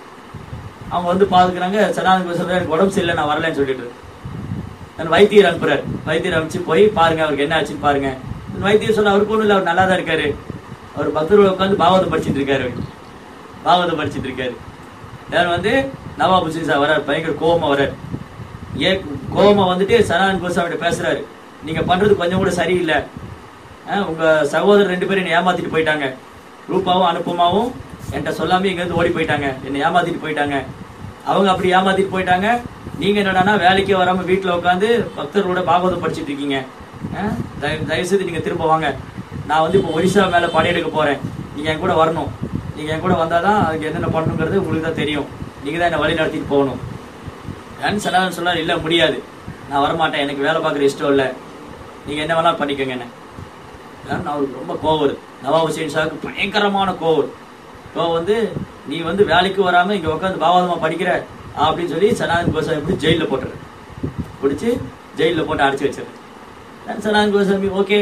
அவங்க வந்து பாத்துக்கிறாங்க சனாதன் கோசாமி எனக்கு உடம்பு சரியில்லை நான் வரலன்னு சொல்லிட்டு நான் வைத்தியர் அனுப்புறாரு வைத்தியர் அனுப்பிச்சு போய் பாருங்க அவருக்கு என்ன ஆச்சுன்னு பாருங்க அந்த வைத்தியர் சொன்ன அவருக்கு ஒண்ணும் இல்லை அவர் நல்லா தான் இருக்காரு அவர் பக்தர்கள் உட்காந்து பாகவதம் படிச்சிட்டு இருக்காரு பாகவதம் படிச்சிட்டு இருக்காரு யார் வந்து நவாப் ஹுசேன் சார் வரார் பயங்கர கோவமா வரார் ஏ கோவமா வந்துட்டு சனாதன் கோசாமிட்ட பேசுறாரு நீங்க பண்றது கொஞ்சம் கூட சரியில்லை அஹ், உங்க சகோதரர் ரெண்டு பேரும் என்னை ஏமாத்திட்டு போயிட்டாங்க ரூபாவும் அனுப்பமாவும் என்கிட்ட சொல்லாம இங்க இருந்து ஓடி போயிட்டாங்க என்னை ஏமாத்திட்டு போயிட்டாங்க அவங்க அப்படி ஏமாத்திட்டு போயிட்டாங்க நீங்க என்னடான்னா வேலைக்கே வராம வீட்டுல உட்காந்து பக்தர்களோட பாகவதம் படிச்சிட்டு இருக்கீங்க அஹ், தயவு தயவு செய்து நீங்க திரும்ப வாங்க நான் வந்து இப்போ ஒரிசா மேல படையெடுக்க போறேன் நீங்க என் கூட வரணும் நீங்க என் கூட வந்தாதான் அதுக்கு என்னென்ன பண்ணணுங்கிறது உங்களுக்கு தான் தெரியும் நீங்க தான் என்ன வழி நடத்திட்டு போகணும் ஏன்னு சனாதன் சொன்னார் இல்ல முடியாது நான் வரமாட்டேன் எனக்கு வேலை பார்க்குற இஷ்டம் இல்லை நீங்க என்ன வேணாலும் பண்ணிக்கோங்க என்ன ஏன்னா அவருக்கு ரொம்ப கோவம் வருது நவாப் ஹுசேன் ஷாவுக்கு பயங்கரமான கோவம் கோவம் வந்து நீ வந்து வேலைக்கு வராம இங்க உட்காந்து பாவாதமா படிக்கிற அப்படின்னு சொல்லி சனாதன் கோசாமி பிடிச்சி ஜெயிலில் போட்டுரு பிடிச்சி ஜெயிலில் போட்டு அடைச்சி வச்சிரு நான் சனாதன் கோசாமி ஓகே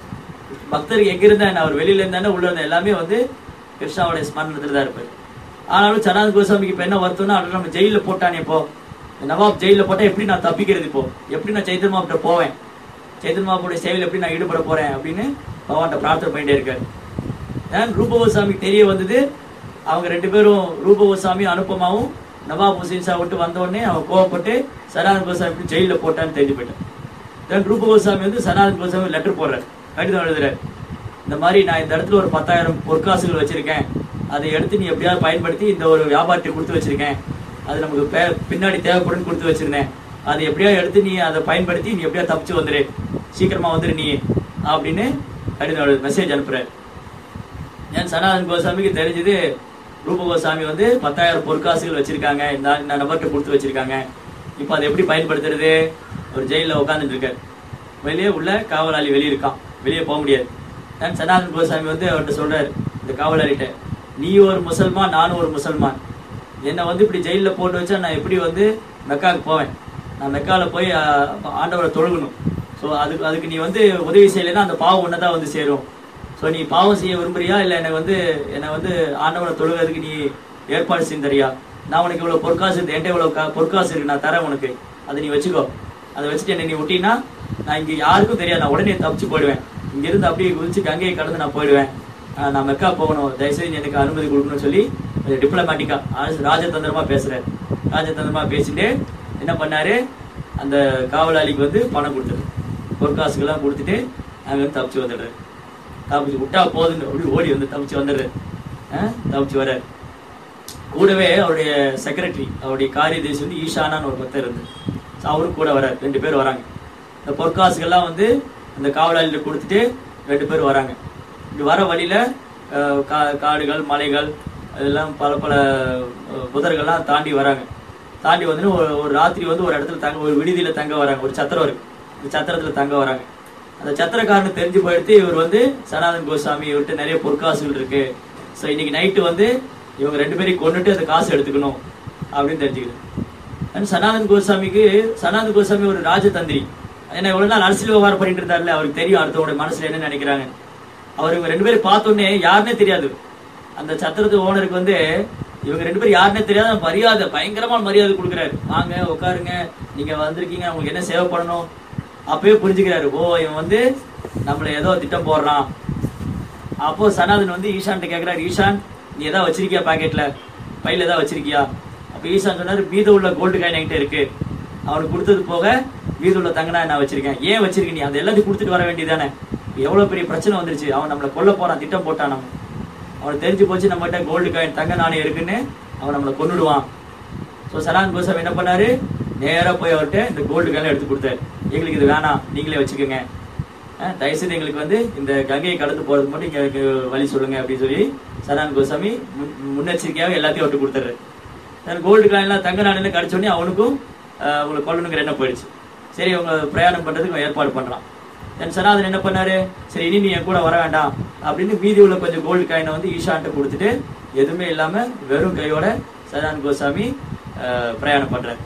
பக்தர் எங்க இருந்தா என்ன அவர் வெளியில இருந்தானே உள்ள இருந்த எல்லாமே வந்து கிருஷ்ணாவுடைய ஸ்மரணத்துல தான் இருப்பாரு ஆனாலும் சனாதன் கோசாமிக்கு இப்ப என்ன வருத்தம்னா அவரை நம்ம ஜெயில போட்டானே இப்போ நவாப் ஜெயில போட்டா எப்படி நான் தப்பிக்கிறது இப்போ எப்படி நான் சைத்தன்ய மாப்பிட்ட போவேன் சைத்தன்ய மாப்பிடைய சேவையில் எப்படி நான் ஈடுபட போறேன் அப்படின்னு பகவான்கிட்ட பிரார்த்தனை பண்ணிட்டே இருக்காரு ஏன் ரூபகோசாமிக்கு தெரிய வந்தது அவங்க ரெண்டு பேரும் ரூபகோசாமி அனுப்பமாவும் நவாப் ஹுசேன் ஷா விட்டு வந்த உடனே அவன் கோவப்பட்டு சனாதன் கோசாமி எப்படி ஜெயில போட்டான்னு தெரிஞ்சு போயிட்டான் தென் ரூப கோசாமி வந்து சனாதன் கோசாமி லெட்டர் போடுறாரு கடிதம் எழுதுறாரு இந்த மாதிரி நான் இந்த இடத்துல ஒரு பத்தாயிரம் பொற்காசுகள் வச்சிருக்கேன் அதை எடுத்து நீ எப்படியாவது பயன்படுத்தி இந்த ஒரு வியாபாரத்துக்கு கொடுத்து வச்சிருக்கேன் அது நமக்கு பே- பின்னாடி தேவைப்படும் கொடுத்து வச்சிருந்தேன் அதை எப்படியாவது எடுத்து நீ அதை பயன்படுத்தி நீ எப்படியா தப்பிச்சு வந்துரு சீக்கிரமா வந்துரு நீ அப்படின்னு கடிதம் மெசேஜ் அனுப்புறாரு ஏன் சனாதன் கோசாமிக்கு தெரிஞ்சது ரூப கோசாமி வந்து பத்தாயிரம் பொற்காசுகள் வச்சிருக்காங்க இந்த இந்த நபர்கிட்ட கொடுத்து வச்சிருக்காங்க இப்போ அதை எப்படி பயன்படுத்துறது ஒரு ஜெயிலில் உட்காந்துட்டு இருக்காரு வெளியே உள்ள காவலாளி வெளியே இருக்கான் வெளியே போக முடியாது ஏன் சனாதன் கோசாமி வந்து அவர்கிட்ட சொல்றாரு இந்த காவலாளிகிட்ட நீ ஒரு முசல்மான் நானும் ஒரு முசல்மான் என்னை வந்து இப்படி ஜெயிலில் போட்டு வச்சா நான் எப்படி வந்து மெக்காவுக்கு போவேன் நான் மெக்காவில் போய் ஆஹ், ஆண்டவரை தொழுகணும் ஸோ அதுக்கு அதுக்கு நீ வந்து உதவி செய்யலைன்னா அந்த பாவம் ஒன்று தான் வந்து சேரும் ஸோ நீ பாவம் செய்ய விரும்புறியா இல்லை என்னை வந்து என்னை வந்து ஆண்டவனை தொழுகிறதுக்கு நீ ஏற்பாடு செஞ்சு தரியா நான் உனக்கு இவ்வளோ பொற்காசு இருக்கு, என்கிட்ட இவ்வளோ கா- பொற்காசு இருக்கு நான் தரேன் உனக்கு அதை நீ வச்சுக்கோ அதை வச்சுட்டு என்னை நீ விட்டீங்கன்னா நான் இங்கே யாருக்கும் தெரியாது நான் உடனே தப்பிச்சு போயிடுவேன் இங்கிருந்து அப்படியே குதிச்சு கங்கையை கடந்து நான் போயிடுவேன் ஆஹ் நான் மெக்கா போகணும் தயவுசெய்து நீ எனக்கு அனுமதி கொடுக்கணும்னு சொல்லி டிப்ளமேட்டிக்கா ராஜதந்திரமா பேசுறாரு ராஜதந்திரமா பேசிட்டு என்ன பண்ணாரு அந்த காவலாளிக்கு வந்து பணம் கொடுத்தாரு பொற்காசுக்கெல்லாம் கொடுத்துட்டு அங்க இருந்து தப்பிச்சு வந்துடுறாரு தப்பிச்சு விட்டா போதுன்னு அப்படி ஓடி வந்து தப்பிச்சு வந்துடுறாரு ஆஹ் தப்பிச்சு வர்றாரு கூடவே அவருடைய செக்ரட்டரி அவருடைய காரியதேசி வந்து ஈஷானான்னு ஒரு பக்தர் இருந்து So அவரும் கூட வரார் ரெண்டு பேர் வராங்க இந்த பொற்காசுகள்லாம் வந்து அந்த காவலாளிகிட்ட கொடுத்துட்டு ரெண்டு பேர் வராங்க இங்க வர வழியில அஹ், கா- காடுகள் மலைகள் அதெல்லாம் பல பல அஹ், புதர்கள்லாம் தாண்டி வராங்க தாண்டி வந்து ஒரு ஒரு ராத்திரி வந்து ஒரு இடத்துல தங்க ஒரு விடுதியில தங்க வராங்க ஒரு சத்திரம் இருக்கு அந்த சத்திரத்துல தங்க வராங்க அந்த சத்திரக்காரனு தெரிஞ்சு போயிடுத்து இவர் வந்து சனாதன் கோசாமி இவர்கிட்ட நிறைய பொற்காசுகள் இருக்கு ஸோ இன்னைக்கு நைட்டு வந்து இவங்க ரெண்டு பேரையும் கொண்டுட்டு அந்த காசு எடுத்துக்கணும் அப்படின்னு தெரிஞ்சுக்கிறேன் And சனாதன் கோசாமிக்கு சனாதன் கோசாமி ஒரு ராஜதந்திரி ஏன்னா இவ்வளவு நாள் அரசியல் விவகாரம் பண்ணிட்டு இருந்தாருல அவருக்கு தெரியும் அடுத்தவங்க மனசுல என்ன நினைக்கிறாங்க அவர் இவங்க ரெண்டு பேரும் பார்த்தோன்னே யாருன்னே தெரியாது அந்த சத்திரத்து ஓனருக்கு வந்து இவங்க ரெண்டு பேரும் யாருன்னே தெரியாத மரியாதை பயங்கரமான மரியாதை கொடுக்குறாரு வாங்க உட்காருங்க நீங்க வந்திருக்கீங்க உங்களுக்கு என்ன சேவை பண்ணணும் அப்பவே புரிஞ்சுக்கிறாரு ஓ இவன் வந்து நம்மள ஏதோ திட்டம் போடுறான் அப்போ சனாதன் வந்து ஈஷான்ட்ட கேக்குறாரு ஈஷான் நீ ஏதாவது வச்சிருக்கியா பாக்கெட்ல பையில ஏதாவது வச்சிருக்கியா அப்ப ஈஷான் சொன்னாரு மீத உள்ள கோல்டு காயின் என்கிட்ட இருக்கு அவனுக்கு கொடுத்தது போக மீத உள்ள தங்கனா நான் வச்சிருக்கேன் ஏன் வச்சிருக்க நீ அந்த எல்லாத்தையும் கொடுத்துட்டு வர வேண்டியதானே எவ்வளவு பெரிய பிரச்சனை வந்துருச்சு அவன் நம்மளை கொல்ல போறான் திட்டம் போட்டான் நம்ம அவனுக்கு தெரிஞ்சு போச்சு நம்மகிட்ட கோல்டு காயின் தங்க நாணயம் இருக்குன்னு அவன் நம்மளை கொன்னுடுவான் ஸோ சனான் கோசாமி என்ன பண்ணாரு நேரா போய் அவர்கிட்ட இந்த கோல்டு காயின் எடுத்து கொடுத்தாரு எங்களுக்கு இது வேணாம் நீங்களே வச்சுக்கோங்க அஹ், தயவுசெய்து எங்களுக்கு வந்து இந்த கங்கையை கடந்து போறதுக்கு மட்டும் இங்க எங்களுக்கு வழி சொல்லுங்க அப்படின்னு சொல்லி சரணான் கோசாமி முன்- முன்னெச்சரிக்கையாக எல்லாத்தையும் விட்டு கொடுத்துறாரு கோல்டு காயின்லாம் தங்க நாணயம் கிடைச்ச உடனே அவனுக்கும் அஹ், அவங்களுக்கு கொள்ளணுங்கிற எண்ணம் போயிடுச்சு சரி அவங்க பிரயாணம் பண்றதுக்கு அவன் ஏற்பாடு பண்றான் தென் சனாதன் என்ன பண்ணாரு சரி இனி நீ என் கூட வர வேண்டாம் அப்படின்னு மீதி உள்ள கொஞ்சம் கோல்டு காயினை வந்து ஈஷான்ட்ட கொடுத்துட்டு எதுவுமே இல்லாம வெறும் கையோட சரணான் கோசாமி அஹ், பிரயாணம் பண்றாரு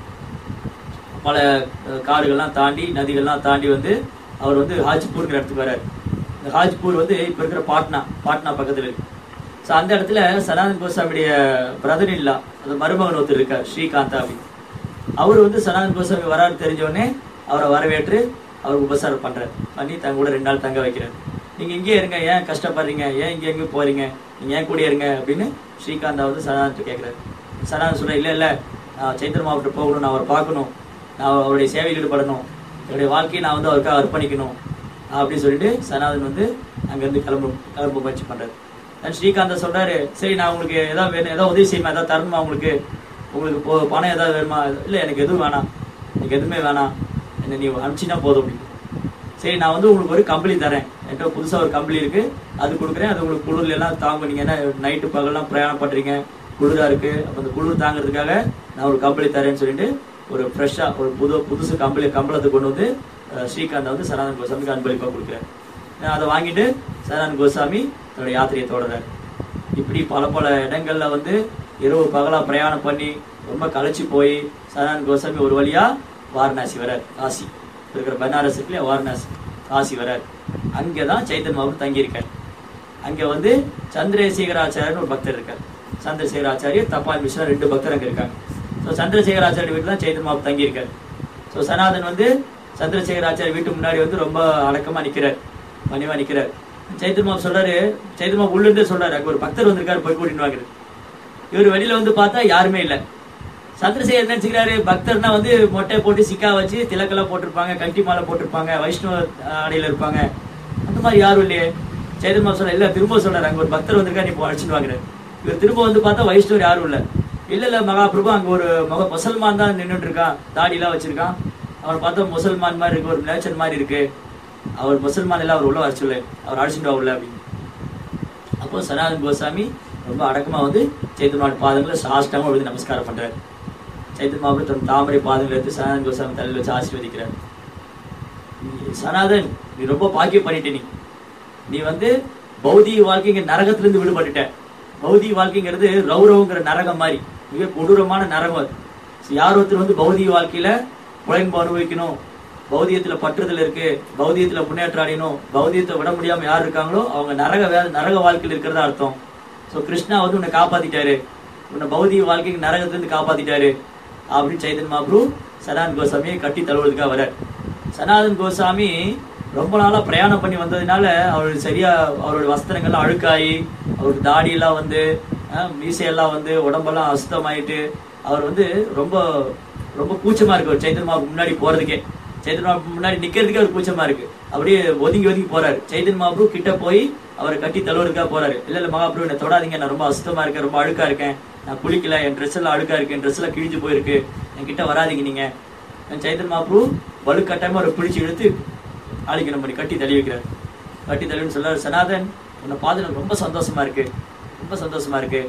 பல அஹ், காடுகள்லாம் தாண்டி நதிகள்லாம் தாண்டி வந்து அவர் வந்து ஹாஜ்பூர்ங்கிற இடத்துக்கு வராரு இந்த ஹாஜ்பூர் வந்து இப்ப இருக்கிற பாட்னா பாட்னா பக்கத்துல இருக்கு ஸோ அந்த இடத்துல சனாதன் கோசாமியுடைய பிரதர் இல்லா அந்த மருமகன் ஒருத்தர் இருக்கார் ஸ்ரீகாந்தா அப்படின்னு அவர் வந்து சனாதன் கோசாமி வராரு தெரிஞ்ச உடனே அவரை வரவேற்று அவர் உபசாரம் பண்றாரு பண்ணி தங்க கூட ரெண்டு நாள் தங்க வைக்கிறார் நீங்க இங்கேயே இருங்க ஏன் கஷ்டப்படுறீங்க ஏன் இங்க எங்கேயும் போறீங்க நீங்க ஏன் கூட இருங்க அப்படின்னு ஸ்ரீகாந்தா வந்து சனாதன் கேட்கிறாரு சனாதன் சொல்ற இல்ல இல்ல நான் சைத்திர மாவட்டம் போகணும் நான் அவரை பார்க்கணும் நான் அவருடைய சேவையில் ஈடுபடணும் என்னுடைய வாழ்க்கையை நான் வந்து அவருக்காக அர்ப்பணிக்கணும் அப்படின்னு சொல்லிட்டு சனாதன் வந்து அங்கிருந்து கிளம்ப கிளம்ப முயற்சி பண்றாரு தென் ஸ்ரீகாந்தா சொல்றாரு சரி நான் உங்களுக்கு ஏதாவது வேணும் ஏதாவது உதவி செய்யுமா ஏதாவது தரணுமா உங்களுக்கு உங்களுக்கு போ பணம் ஏதாவது வேணுமா இல்ல எனக்கு எதுவும் வேணாம் எனக்கு எதுவுமே வேணாம் என்ன நீ அனுப்பிச்சினா போதும் அப்படின்னு சரி நான் வந்து உங்களுக்கு ஒரு கம்பளி தரேன் என்கிட்ட புதுசா ஒரு கம்பளி இருக்கு அது கொடுக்குறேன் அது உங்களுக்கு குளிர்ல எல்லாம் தாங்கும் நீங்க என்ன நைட்டு பகல்லாம் பிரயாணம் பண்றீங்க குளிரா இருக்கு அப்ப அந்த குளிர் தாங்கிறதுக்காக நான் ஒரு கம்பளி தரேன்னு சொல்லிட்டு ஒரு ஃப்ரெஷ்ஷா ஒரு புது புதுசு கம்பளி கம்பளத்தை கொண்டு வந்து அஹ், ஸ்ரீகாந்த் வந்து சனாதன் கோசாமிக்கு அன்பளிப்பா கொடுக்குறேன் நான் அதை வாங்கிட்டு சனாதன் கோசாமி தன்னோட யாத்திரையை தொடர்றாரு இப்படி பல பல இடங்கள்ல வந்து இரவு பகலா பிரயாணம் பண்ணி ரொம்ப களைச்சு போய் சனாதன் கோசாமி ஒரு வழியா வாரணாசி வரார் காசி இருக்கிற பனாரஸ் இருக்குல்லையா வாரணாசி காசி வரார் அங்கதான் சைத்தன் மகாபுர் தங்கியிருக்கார் அங்க வந்து சந்திரசேகராச்சாரியர்னு ஒரு பக்தர் இருக்கார் சந்திரசேகராச்சாரியர் தபால் மிஸ்ரா ரெண்டு பக்தர் அங்க இருக்காங்க ஸோ சந்திரசேகராச்சாரிய வீட்டில் தான் சைத்தன் மகாபுர் தங்கியிருக்கார் ஸோ சனாதன் வந்து சந்திரசேகராச்சாரிய வீட்டு முன்னாடி வந்து ரொம்ப அடக்கமா நிக்கிறார் பணிவா நிக்கிறார் சைத்தன் மாப் சொல்றாரு சைத்தன் மாப் உள்ள இருந்தே சொல்றாரு அங்க ஒரு பக்தர் வந்திருக்காரு போய் கூட்டிட்டு வாங்குறது இவர் வெளியில வந்து பார்த்தா யாருமே இல்ல சந்திரசேகர் என்ன நினைச்சுக்கிறாரு பக்தர்னா வந்து மொட்டை போட்டு சிக்கா வச்சு திலக்கெல்லாம் போட்டிருப்பாங்க கட்டி மாலை போட்டிருப்பாங்க வைஷ்ணவ அஹ், ஆடையில இருப்பாங்க அந்த மாதிரி யாரும் இல்லையே சேதன்மா சொல்ற இல்ல திரும்ப சொல்றாரு அங்க ஒரு பக்தர் வந்திருக்கா நீ அடிச்சுட்டு வாங்குறாரு இவர் திரும்ப வந்து பார்த்தா வைஷ்ணவர் யாரும் இல்ல இல்ல இல்ல மகாபிரபு அங்க ஒரு மக முசல்மான் தான் நின்னுட்டு இருக்கான் தாடி எல்லாம் வச்சிருக்கான் அவனை பார்த்தா முசல்மான் மாதிரி இருக்கு ஒரு நேச்சர் மாதிரி இருக்கு அவர் முசல்மான் எல்லாம் அவர் உள்ள வர சொல்லு அவர் அடிச்சுட்டு வா உள்ள அப்படின்னு அப்போ சனாதன் கோசாமி ரொம்ப அடக்கமா வந்து சைத்தன்மாவோட பாதங்களை சாஷ்டாம விழுந்து நமஸ்காரம் பண்றாரு சைத்தன் மாபு தன் தாமரை பாதங்களை எடுத்து சனாதன் கோசாமி தலையில் வச்சு ஆசீர்வதிக்கிறார் நீ சனாதன் நீ ரொம்ப பாக்கியம் பண்ணிட்ட நீ நீ வந்து பௌதிக வாழ்க்கைங்க நரகத்துல இருந்து விடுபட்டுட்ட பௌதிக வாழ்க்கைங்கிறது ரௌரவங்கிற நரகம் மாதிரி மிக கொடூரமான நரகம் அது So, யார் ஒருத்தர் வந்து பௌதிக வாழ்க்கையில புலன்பு அனுபவிக்கணும் பௌதியத்துல பற்றுதல் இருக்கு பௌதியத்துல முன்னேற்றம் அடையணும் பௌதியத்தை விட முடியாம யார் இருக்காங்களோ அவங்க நரக வே- நரக வாழ்க்கையில் இருக்கிறதா அர்த்தம் சோ கிருஷ்ணா வந்து உன்னை காப்பாத்திட்டாரு உன்னை பௌதிக வாழ்க்கைக்கு நரகத்துல இருந்து காப்பாத்திட்டாரு அப்படின்னு சைதன் மாப்ரு சனாதன் கோசாமியை கட்டி தழுவுறதுக்காக வர சனாதன் கோசாமி ரொம்ப நாளா பிரயாணம் பண்ணி வந்ததுனால அவருக்கு சரியா அவரோட வஸ்திரங்கள்லாம் அழுக்காயி அவருக்கு தாடியெல்லாம் வந்து அஹ், மீசையெல்லாம் வந்து உடம்பெல்லாம் அசுத்தமாயிட்டு அவர் வந்து ரொம்ப ரொம்ப கூச்சமா இருக்கு ஒரு சைத்தன் மாபு முன்னாடி போறதுக்கே சைத்தன் மாபு முன்னாடி நிக்கிறதுக்கே ஒரு கூச்சமா இருக்கு அப்படியே ஒதுங்கி ஒதுங்கி போறாரு சைத்தன் மாபு கிட்ட போய் அவரை கட்டி தழுவுறதுக்காக போறாரு இல்ல இல்ல மகாபிரபு என்ன தொடாதீங்க நான் ரொம்ப அசுத்தமா இருக்கேன் ரொம்ப அழுக்கா இருக்கேன் நான் குளிக்கல என் ட்ரெஸ் எல்லாம் அழுக்கா இருக்கு என் ட்ரெஸ் எல்லாம் கிழிஞ்சு போயிருக்கு என் கிட்ட வராதீங்க நீங்க என் சைத்தன் மாபு வலுக்கட்டாயமா அவரை பிடிச்சு இழுத்து ஆலிங்கனம் பண்ணி கட்டி தள்ளி வைக்கிறார் கட்டி தள்ளின்னு சொல்றாரு சனாதன் உன்னை பார்த்து எனக்கு ரொம்ப சந்தோஷமா இருக்கு ரொம்ப சந்தோஷமா இருக்கு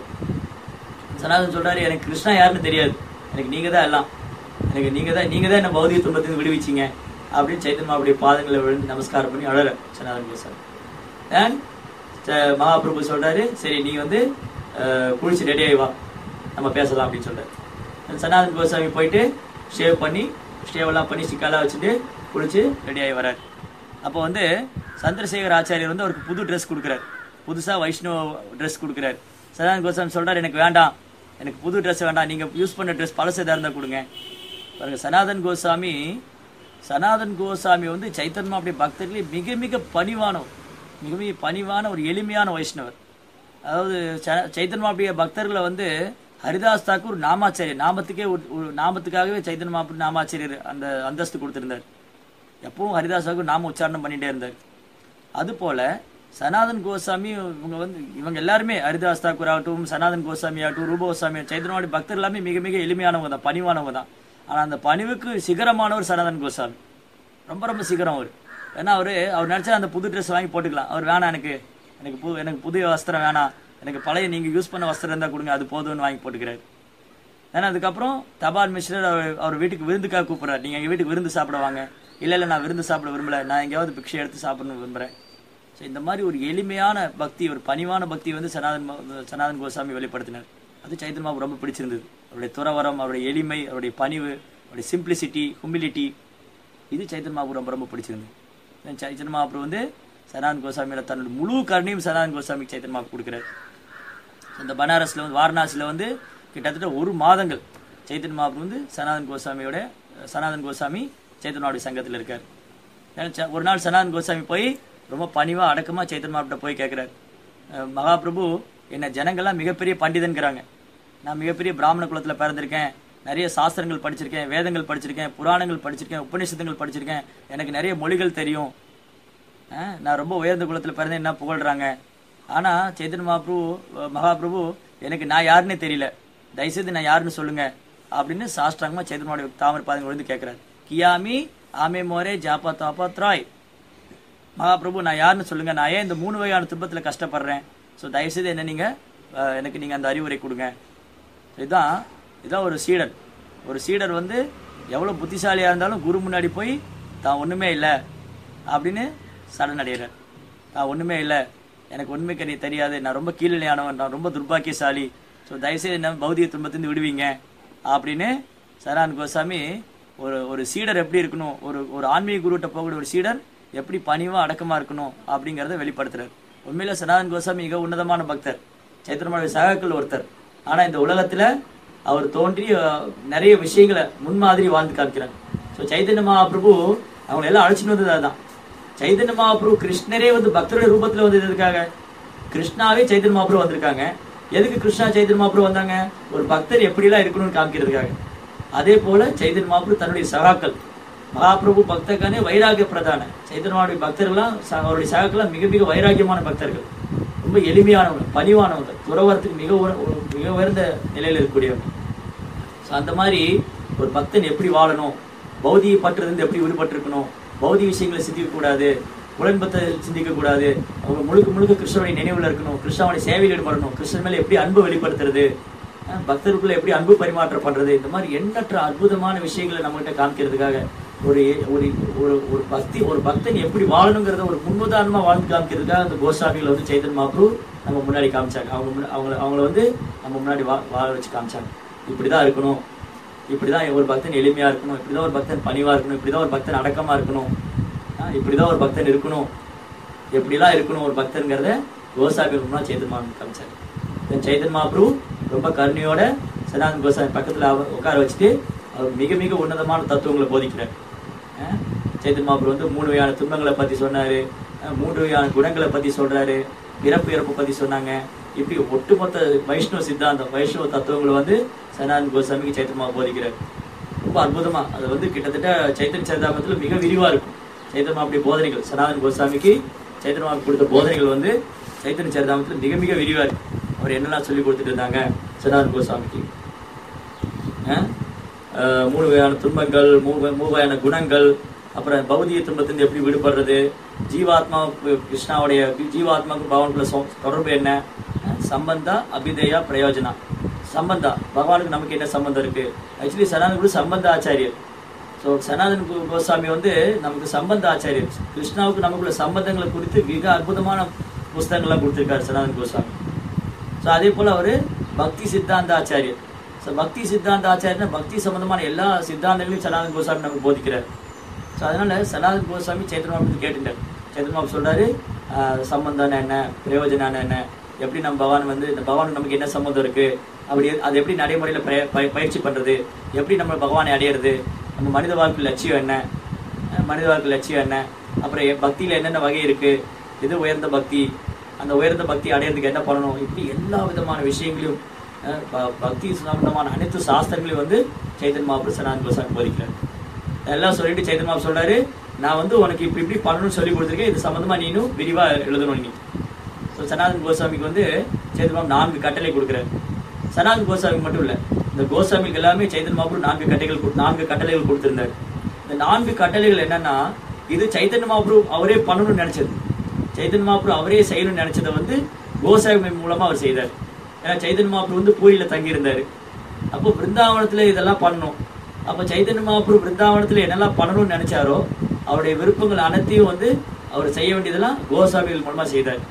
சனாதன் சொல்றாரு எனக்கு கிருஷ்ணா யாருன்னு தெரியாது எனக்கு நீங்க தான் எல்லாம் எனக்கு நீங்க தான் நீங்க தான் என்ன பௌதிக துன்பத்திலிருந்து விடுவிச்சீங்க அப்படின்னு சைத்தன்மா அப்படியே பாதங்களை விழுந்து நமஸ்காரம் பண்ணி அழற சனாதன் கோசாமி And, ச- மகாபிரபு சொல்றாரு சரி நீ வந்து அஹ், குளிச்சு ரெடி ஆகி வா நம்ம பேசலாம் அப்படின்னு சொல்றாரு And சனாதன் கோசாமி போயிட்டு ஷேவ் பண்ணி ஷேவ் எல்லாம் பண்ணி சிக்காலாம் வச்சுட்டு குளிச்சு ரெடி ஆகி வராரு அப்போ வந்து சந்திரசேகர் ஆச்சாரியர் வந்து அவருக்கு புது ட்ரெஸ் கொடுக்குறாரு புதுசா வைஷ்ணவ ட்ரெஸ் கொடுக்குறாரு சதானந்த கோசாமி சொல்றாரு எனக்கு வேண்டாம் எனக்கு புது ட்ரெஸ் வேண்டாம் நீங்க யூஸ் பண்ண ட்ரெஸ் பழசு எதா இருந்தா கொடுங்க பாருங்க சனாதன் கோசாமி சனாதன் கோசாமி வந்து சைத்தன்மா அப்படி பக்தர்களே மிக மிக பணிவானவர் மிக மிக பணிவான ஒரு எளிமையான வைஷ்ணவர் அதாவது ச- சைத்தன்மா அப்படிய பக்தர்களை வந்து ஹரிதாஸ் தாக்கூர் நாமாச்சாரியர் நாமத்துக்கே ஒரு- ஒரு நாமத்துக்காகவே சைத்தன்மா அப்படி நாமாச்சாரியர் அந்த அந்தஸ்து கொடுத்திருந்தார் எப்பவும் ஹரிதாஸ் தாக்கூர் நாம உச்சாரணம் பண்ணிட்டே இருந்தார் அதுபோல சனாதன் கோசாமி இவங்க வந்து இவங்க எல்லாருமே ஹரிதாஸ் தாக்கூர் ஆகட்டும் சனாதன் கோசாமி ஆகட்டும் ரூப கோசாமி சைத்தன்மாடி பக்தர் எல்லாமே மிக மிக எளிமையானவங்க தான் பணிவானவங்க தான் ஆனா அந்த பணிவுக்கு சிகரமானவர் சனாதன் கோசாமி ரொம்ப ரொம்ப சிகரம் அவர் ஏன்னா அவரு அவர் நினைச்சா அந்த புது ட்ரெஸ் வாங்கி போட்டுக்கலாம் அவர் வேணாம் எனக்கு எனக்கு புது எனக்கு புது வஸ்திரம் வேணாம் எனக்கு பழைய நீங்க யூஸ் பண்ண வஸ்திரம் இருந்தா கொடுங்க அது போதும்னு வாங்கி போட்டுக்கிறாரு ஏன்னா அதுக்கப்புறம் தபால் மிஸ்ரர் அவர் அவர் வீட்டுக்கு விருந்துக்காக கூப்பிடுறாரு நீங்க எங்க வீட்டுக்கு விருந்து சாப்பிட வாங்க இல்ல இல்ல நான் விருந்து சாப்பிட விரும்பல நான் எங்கேயாவது பிக்ஷை எடுத்து சாப்பிடணும்னு விரும்புறேன் ஸோ இந்த மாதிரி ஒரு எளிமையான பக்தி ஒரு பணிவான பக்தி வந்து சனாதன் ம- சனாதன் கோசாமி வெளிப்படுத்தினார் அது சைத்தன்ய மகாபு ரொம்ப பிடிச்சிருந்தது அவருடைய துறவரம் அவருடைய எளிமை அவருடைய பணிவு அவருடைய சிம்பிளிசிட்டி ஹுமிலிட்டி இது சைத்தன்ய மகாபு ரொம்ப ரொம்ப பிடிச்சிருந்தது ஏன் சைத்தன்ய மகாபு வந்து சனாதன் கோசாமியோட தன்னோட முழு கருணையும் சனாதன் கோசாமிக்கு சைத்தன்ய மகாபு கொடுக்குறாரு இந்த பனாரஸ்ல வந்து வாரணாசியில வந்து கிட்டத்தட்ட ஒரு மாதங்கள் சைத்தன்ய மகாபு வந்து சனாதன் கோசாமியோட சனாதன் கோசாமி சைத்தன்யாவுடைய சங்கத்தில் இருக்கார் ஏன்னா ச- ஒரு நாள் சனாதன் கோசாமி போய் ரொம்ப பணிவா அடக்கமா சைத்தன்ய மகாபிட்ட போய் கேட்கிறார் அஹ் மகாபிரபு என்ன ஜனங்கள்லாம் மிகப்பெரிய பண்டிதன்கிறாங்க நான் மிகப்பெரிய பிராமண குலத்துல பிறந்திருக்கேன் நிறைய சாஸ்திரங்கள் படிச்சிருக்கேன் வேதங்கள் படிச்சிருக்கேன் புராணங்கள் படிச்சிருக்கேன் உபநிஷதங்கள் படிச்சிருக்கேன் எனக்கு நிறைய மொழிகள் தெரியும் ஆ, நான் ரொம்ப உயர்ந்த குலத்துல பிறந்தேன் என்ன புகழ்றாங்க ஆனா சைத்தன்ய மகாபிரபு அஹ், மகாபிரபு எனக்கு நான் யாருன்னே தெரியல தயவுசெய்து நான் யாருன்னு சொல்லுங்க அப்படின்னு சாஷ்டாங்கமா சைத்தன்யோட தாமரை பாதங்கள் விழுந்து கேட்கிறாரு கியாமி ஆமே மோரே ஜாபா தாபா த்ராய் மகாபிரபு நான் யாருன்னு சொல்லுங்க நான் ஏன் இந்த மூணு வகையான துன்பத்துல கஷ்டப்படுறேன் ஸோ தயவுசெய்து என்ன நீங்க அஹ், எனக்கு நீங்க அந்த அறிவுரை கொடுங்க இதுதான் இதுதான் ஒரு சீடர் ஒரு சீடர் வந்து எவ்வளவு புத்திசாலியா இருந்தாலும் குரு முன்னாடி போய் தான் ஒண்ணுமே இல்லை அப்படின்னு சரணடைகிறார் நான் ஒண்ணுமே இல்லை எனக்கு ஒண்ணுமே கறி தெரியாது நான் ரொம்ப கீழ்நிலையானவன் நான் ரொம்ப துர்பாக்கியசாலி ஸோ தயவுசெய்து என்ன பௌதிக துன்பத்திலிருந்து விடுவீங்க அப்படின்னு சரண் கோசாமி ஒரு ஒரு சீடர் எப்படி இருக்கணும் ஒரு ஒரு ஆன்மீக குருகிட்ட போகக்கூடிய ஒரு சீடர் எப்படி பணிவா அடக்கமா இருக்கணும் அப்படிங்கறத வெளிப்படுத்துறாரு உண்மையில சனாதன் கோசாமி மிக உன்னதமான பக்தர் சைத்திரமாவுடைய சகாக்கள் ஒருத்தர் ஆனா இந்த உலகத்துல அவர் தோன்றி அஹ், நிறைய விஷயங்களை முன்மாதிரி வாழ்ந்து காமிக்கிறாங்க ஸோ சைத்தன்ய மகாபிரபு அவங்க எல்லாம் அழைச்சிட்டு வந்தது அதுதான் சைத்தன்ய மகாபிரபு கிருஷ்ணரே வந்து பக்தருடைய ரூபத்துல வந்து எதுக்காக கிருஷ்ணாவே சைத்தன்ய மகாபிரபு வந்திருக்காங்க எதுக்கு கிருஷ்ணா சைத்தன்ய மகாபிரபு வந்தாங்க ஒரு பக்தர் எப்படிலாம் இருக்கணும்னு காமிக்கிறதுக்காக அதே போல சைத்தன்ய மகாபிரபு தன்னுடைய சகாக்கள் மகாபிரபு பக்தக்கானே வைராகிய பிரதான சைத்தன்யமாவுடைய பக்தர்கள்லாம் ச- அவருடைய சகாக்கள்லாம் மிக மிக வைராகியமான பக்தர்கள் ரொம்ப எளிமையானவங்க பணிவானவங்க துறவரத்துக்கு மிக உர- ஒரு மிக உயர்ந்த நிலையில இருக்கக்கூடியவங்க ஸோ அந்த மாதிரி ஒரு பக்தன் எப்படி வாழணும் பௌதிக பற்றிலிருந்து எப்படி விடுபட்டு இருக்கணும் பௌதிக விஷயங்களை சிந்திக்க கூடாது உடன்பத்தை சிந்திக்க கூடாது அவங்க முழுக்க முழுக்க கிருஷ்ணனுடைய நினைவுல இருக்கணும் கிருஷ்ணனுடைய சேவையில் ஈடுபடணும் கிருஷ்ணன் மேல எப்படி அன்பு வெளிப்படுத்துறது அஹ் பக்தருக்குள்ள எப்படி அன்பு பரிமாற்றம் பண்றது இந்த மாதிரி எண்ணற்ற அற்புதமான விஷயங்களை நம்மகிட்ட காமிக்கிறதுக்காக ஒரு ஒரு ஒரு ஒரு பக்தி ஒரு பக்தன் எப்படி வாழணுங்கிறத ஒரு முன்னுதாரணமா வாழ்ந்து காமிக்கிறதுக்காக அந்த கோசாமிகளை வந்து சைத்தன் மாப்ரு நம்ம முன்னாடி காமிச்சாங்க அவங்க முன்ன- அவங்கள அவங்கள வந்து நம்ம முன்னாடி வா வாழ வச்சு காமிச்சாங்க இப்படிதான் இருக்கணும் இப்படிதான் ஒரு பக்தன் எளிமையா இருக்கணும் இப்படிதான் ஒரு பக்தன் பணிவா இருக்கணும் இப்படிதான் ஒரு பக்தன் அடக்கமா இருக்கணும் ஆஹ் இப்படிதான் ஒரு பக்தன் இருக்கணும் எப்படிலாம் இருக்கணும் ஒரு பக்தன்கிறத கோசாமி முன்னா சைத்தன் மாபு காமிச்சாரு தென் சைத்தன் மாப்ரு ரொம்ப கருணையோட சனாதன் கோசாமி பக்கத்துல அவ- உட்கார வச்சுட்டு அவர் மிக மிக உன்னதமான தத்துவங்களை போதிக்கிறார் ஆஹ் சைத்தன் மாப்ரு வந்து மூணு வகையான துன்பங்களை பத்தி சொன்னாரு ஆஹ் மூன்று வகையான குணங்களை பத்தி சொல்றாரு பிறப்பு இறப்பு பத்தி சொன்னாங்க இப்படி ஒட்டுமொத்த வைஷ்ணவ சித்தாந்தம் வைஷ்ணவ தத்துவங்களை வந்து சனாதன் கோசாமிக்கு சைத்தன் மாபு போதிக்கிறார் ரொம்ப அற்புதமா அது வந்து கிட்டத்தட்ட சைத்தன்ய சரிதாமத்துல மிக விரிவா இருக்கும் சைத்தன்ய அப்படி போதனைகள் சனாதன் கோசாமிக்கு சைத்தன்ய கொடுத்த போதனைகள் வந்து சைத்தன்ய சரிதாமத்துல மிக மிக விரிவா இருக்கு அவர் என்னெல்லாம் சொல்லி கொடுத்துட்டு இருந்தாங்க சனாதன் கோசாமிக்கு அஹ் அஹ் மூணு வகையான துன்பங்கள் மூணு மூணு வகையான குணங்கள் அப்புறம் பௌதிக துன்பத்திலிருந்து எப்படி விடுபடுறது ஜீவாத்மா கிருஷ்ணாவுடைய ஜீவாத்மாவுக்கு பகவானுக்குள்ள சொ- தொடர்பு என்ன அஹ் சம்பந்தா அபிதயா பிரயோஜனா சம்பந்தா பகவானுக்கு நமக்கு என்ன சம்பந்தம் இருக்கு ஆக்சுவலி சனாதன் குரு சம்பந்த ஆச்சாரியர் ஸோ சனாதன் கு- கோசாமி வந்து நமக்கு சம்பந்த ஆச்சாரியர் கிருஷ்ணாவுக்கு நமக்குள்ள சம்பந்தங்களை குறித்து மிக அற்புதமான புஸ்தகங்கள்லாம் கொடுத்திருக்காரு சனாதன் கோசாமி ஸோ அதே போல அவரு பக்தி சித்தாந்த ஆச்சாரியர் ஸோ பக்தி சித்தாந்த ஆச்சாரியர் பக்தி சம்பந்தமான எல்லா சித்தாந்தங்களையும் சனாதன் கோசாமி நமக்கு போதிக்கிறார் ஸோ அதனால சனாதன் கோசாமி சேத்தன்மாபு கேட்டுட்டார் சேத்தன்மாபு சொல்றாரு ஆஹ், சம்பந்தம் என்ன பிரயோஜனம் என்ன எப்படி நம்ம பகவான் வந்து இந்த பகவான் நமக்கு என்ன சம்பந்தம் இருக்கு அப்படி அது எப்படி நடைமுறையில பய- பய- பயிற்சி பண்றது எப்படி நம்ம பகவானை அடையிறது நம்ம மனித வாழ்க்கை லட்சியம் என்ன அஹ் மனித வாழ்க்கை லட்சியம் என்ன அப்புறம் எ- பக்தியில என்னென்ன வகை இருக்கு எது உயர்ந்த பக்தி அந்த உயர்ந்த பக்தி அடையிறதுக்கு என்ன பண்ணணும் இப்படி எல்லா விதமான விஷயங்களையும் அஹ், ப- பக்தி சம்பந்தமான அனைத்து சாஸ்திரங்களையும் வந்து சைத்தன் மாபு சனாதன் கோசாமி போதிக்கிறார் எல்லாம் சொல்லிட்டு சைத்தன் மாபு சொல்றாரு நான் வந்து உனக்கு இப்படி இப்படி பண்ணணும்னு சொல்லி கொடுத்துருக்கேன் இது சம்பந்தமா நீனும் விரிவா எழுதணும் நீ ஸோ சனாதன் கோசாமிக்கு வந்து சைத்தன் மாபு நான்கு கட்டளை கொடுக்குறாரு சனாதன் கோசாமி மட்டும் இல்ல இந்த கோசாமிக்கு எல்லாமே சைத்தன் மாபு நான்கு கட்டைகள் கொடு- நான்கு கட்டளைகள் கொடுத்திருந்தாரு இந்த நான்கு கட்டளைகள் என்னன்னா இது சைத்தன்ய மகாபுரு அவரே பண்ணணும்னு நினைச்சது சைத்தன்ய மகாபுரு அவரே செய்யணும்னு நினைச்சதை வந்து கோசாமி மூலமா அவர் செய்தார் ஏன்னா சைத்தன்ய மகாபுரு வந்து பூரியில தங்கி இருந்தாரு அப்போ பிருந்தாவனத்துல இதெல்லாம் பண்ணணும் அப்ப சைத்தன்ய மகாபுரு பிருந்தாவனத்துல என்னெல்லாம் பண்ணணும்னு நினைச்சாரோ அவருடைய விருப்பங்கள் அனைத்தையும் வந்து அவர் செய்ய வேண்டியதெல்லாம் கோசாமிகள் மூலமா செய்தார்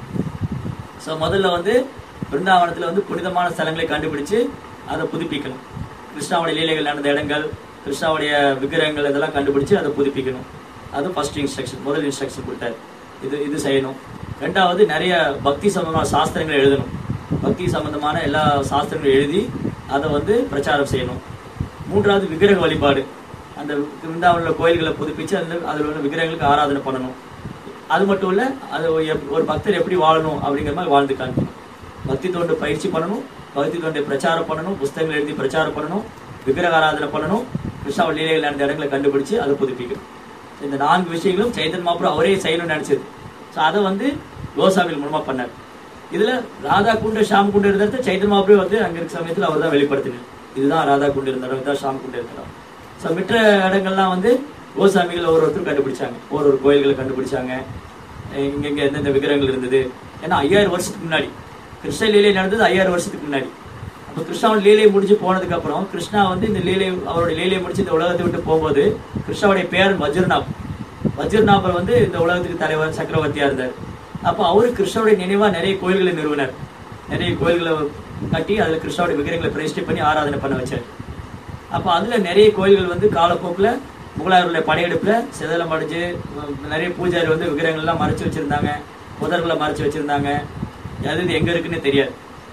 ஸோ முதல்ல வந்து பிருந்தாவனத்துல வந்து புனிதமான ஸ்தலங்களை கண்டுபிடிச்சு அதை புதுப்பிக்கணும் கிருஷ்ணாவுடைய லீலைகள் நடந்த இடங்கள் கிருஷ்ணாவுடைய விக்கிரகங்கள் இதெல்லாம் கண்டுபிடிச்சு அதை புதுப்பிக்கணும் அது ஃபர்ஸ்ட் இன்ஸ்ட்ரக்ஷன் முதல் இன்ஸ்ட்ரக்ஷன் கொடுத்தாரு இது இது செய்யணும் ரெண்டாவது நிறைய பக்தி சம்பந்தமான சாஸ்திரங்கள் எழுதணும் பக்தி சம்பந்தமான எல்லா சாஸ்திரங்களும் எழுதி அதை வந்து பிரச்சாரம் செய்யணும் மூன்றாவது விக்கிரக வழிபாடு அந்த பிருந்தாவனில் கோயில்களை புதுப்பிச்சு அதில் அதில் உள்ள விக்கிரகங்களுக்கு ஆராதனை பண்ணணும் அது மட்டும் இல்ல அது ஒரு எப்- ஒரு பக்தர் எப்படி வாழணும் அப்படிங்கிற மாதிரி வாழ்ந்து காமிக்கணும் பக்தி தொண்டு பயிற்சி பண்ணணும் பக்தி தொண்டை பிரச்சாரம் பண்ணணும் புஸ்தகங்கள் எழுதி பிரச்சாரம் பண்ணணும் விக்கிரக ஆராதனை பண்ணணும் கிருஷ்ணாவ லீலைகள் நடந்த இடங்களை கண்டுபிடிச்சு அதை புதுப்பிக்கணும் இந்த நான்கு விஷயங்களும் சைத்தன் மாப்புரம் அவரே செய்யணும்னு நினைச்சது ஸோ அதை வந்து கோசாமிகள் மூலமா பண்ணார் இதுல ராதா குண்டு ஷாம் குண்டு இருந்தது சைத்தன் மாப்புரம் வந்து அங்க இருக்க சமயத்துல அவர் தான் வெளிப்படுத்தினார் இதுதான் ராதா குண்டு இருந்த இடம் இதுதான் ஷாம் குண்டு இருந்த இடம் ஸோ மற்ற இடங்கள்லாம் வந்து கோசாமிகள் ஒரு ஒருத்தர் கண்டுபிடிச்சாங்க ஒரு ஒரு கோயில்களை கண்டுபிடிச்சாங்க அஹ் இங்க இங்க எந்தெந்த விக்கிரகங்கள் இருந்தது ஏன்னா ஐயாயிரம் வருஷத்துக்கு முன்னாடி கிருஷ்ண லீலை நடந்தது ஐயாயிரம் வருஷத்துக்கு முன்னாடி அப்ப கிருஷ்ணாவோட லீலை முடிஞ்சு போனதுக்கு அப்புறம் கிருஷ்ணா வந்து இந்த லீலை அவருடைய லீலையை முடிச்சு இந்த உலகத்தை விட்டு போகும்போது கிருஷ்ணாவுடைய பேரன் வஜ்ரநாப் வஜ்ரநாபர் வந்து இந்த உலகத்துக்கு தலைவர் சக்கரவர்த்தியா இருந்தார் அப்போ அவரு கிருஷ்ணாவுடைய நினைவா நிறைய கோயில்களை நிறுவனர் நிறைய கோயில்களை கட்டி அதுல கிருஷ்ணாவுடைய விக்கிரகங்களை பிரதிஷ்டை பண்ணி ஆராதனை பண்ண வச்சார் அப்ப அதுல நிறைய கோயில்கள் வந்து காலப்போக்குல முகலாயருடைய படையெடுப்புல சிதலம் அடைஞ்சு உம், நிறைய பூஜாரி வந்து விக்கிரகங்கள் எல்லாம் மறைச்சு வச்சிருந்தாங்க புதர்களை மறைச்சு வச்சிருந்தாங்க அது இது எங்க இருக்குன்னு தெரியாது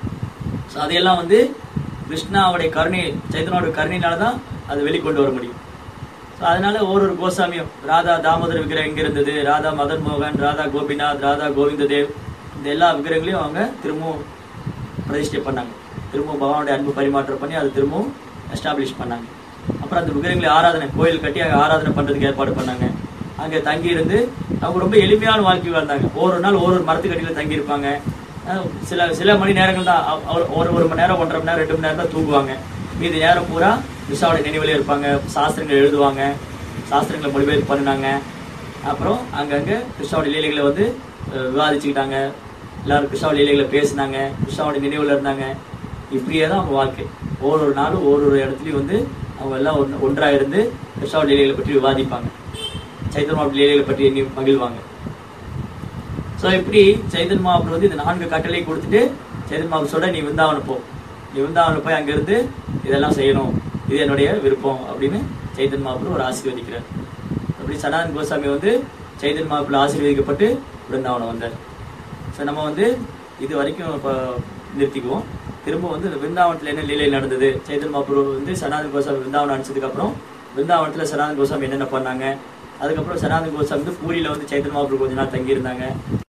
ஸோ அதையெல்லாம் வந்து கிருஷ்ணாவுடைய கருணை சைத்தனோட கருணையினால தான் அது வெளிக்கொண்டு வர முடியும் ஸோ அதனால ஒரு ஒரு கோசாமியும் ராதா தாமோதர விக்கிரகம் எங்க இருந்தது ராதா மதன் மோகன் ராதா கோபிநாத் ராதா கோவிந்த தேவ் இந்த எல்லா விக்கிரகங்களையும் அவங்க திரும்பவும் பிரதிஷ்டை பண்ணாங்க திரும்பவும் பகவானுடைய அன்பு பரிமாற்றம் பண்ணி அதை திரும்பவும் எஸ்டாப்ளிஷ் பண்ணாங்க அப்புறம் அந்த விக்கிரகங்களை ஆராதனை கோயில் கட்டி அங்கே ஆராதனை பண்றதுக்கு ஏற்பாடு பண்ணாங்க அங்கே தங்கி இருந்து அவங்க ரொம்ப எளிமையான வாழ்க்கை வாழ்ந்தாங்க ஒரு நாள் ஒரு ஒரு மரத்துக்கடியில் தங்கி இருப்பாங்க அஹ் சில சில மணி நேரங்கள் தான் அவ- அவ- ஒரு ஒரு மணி நேரம் ஒன்றரை மணி நேரம் ரெண்டு மணி நேரம் தான் தூங்குவாங்க மீதி நேரம் பூரா விசாவோட நினைவுல இருப்பாங்க சாஸ்திரங்கள் எழுதுவாங்க சாஸ்திரங்களை மொழிபெயர்ப்பு பண்ணினாங்க அப்புறம் அங்கங்க கிருஷ்ணாவோட லீலைகளை வந்து அஹ், விவாதிச்சுக்கிட்டாங்க எல்லாரும் கிருஷ்ணாவோட லீலைகளை பேசினாங்க கிருஷ்ணாவோட நினைவுல இருந்தாங்க இப்படியே தான் அவங்க வாழ்க்கை ஒரு ஒரு நாளும் ஒரு ஒரு இடத்துலயும் வந்து அவங்க எல்லாம் ஒன்று ஒன்றா இருந்து கிருஷ்ணாவோட லீலைகளை பற்றி விவாதிப்பாங்க சைத்தன்ய லீலைகளை பற்றி எண்ணி மகிழ்வாங்க ஸோ இப்படி சைதன் மகாபுரு வந்து இந்த நான்கு கட்டளை கொடுத்துட்டு சைதன் மகாபுரு சொல்ற நீ விருந்தாவனம் போ நீ விருந்தாவனம் போய் அங்கிருந்து இதெல்லாம் செய்யணும் இது என்னுடைய விருப்பம் அப்படின்னு சைதன் மகாபுரு ஒரு ஆசீர்வதிக்கிறார் அப்படி சனாதன் கோசாமி வந்து சைதன் மகாபுரு ஆசீர்வதிக்கப்பட்டு விருந்தாவனம் வந்தார் ஸோ நம்ம வந்து இது வரைக்கும் இப்போ நிறுத்திக்குவோம் திரும்ப வந்து இந்த விருந்தாவனத்தில் என்ன லீலை நடந்தது சைதன் மகாபுரு வந்து சனாதன் கோசாமி விருந்தாவனம் அனுப்பிச்சதுக்கு அப்புறம் விருந்தாவனத்தில் சனாதன் கோசாமி என்னென்ன பண்ணாங்க அதுக்கப்புறம் சனாதன் கோசாமி வந்து பூரியில வந்து சைத்தன் மகாபுரு கொஞ்ச நாள் தங்கி இருந்தாங்க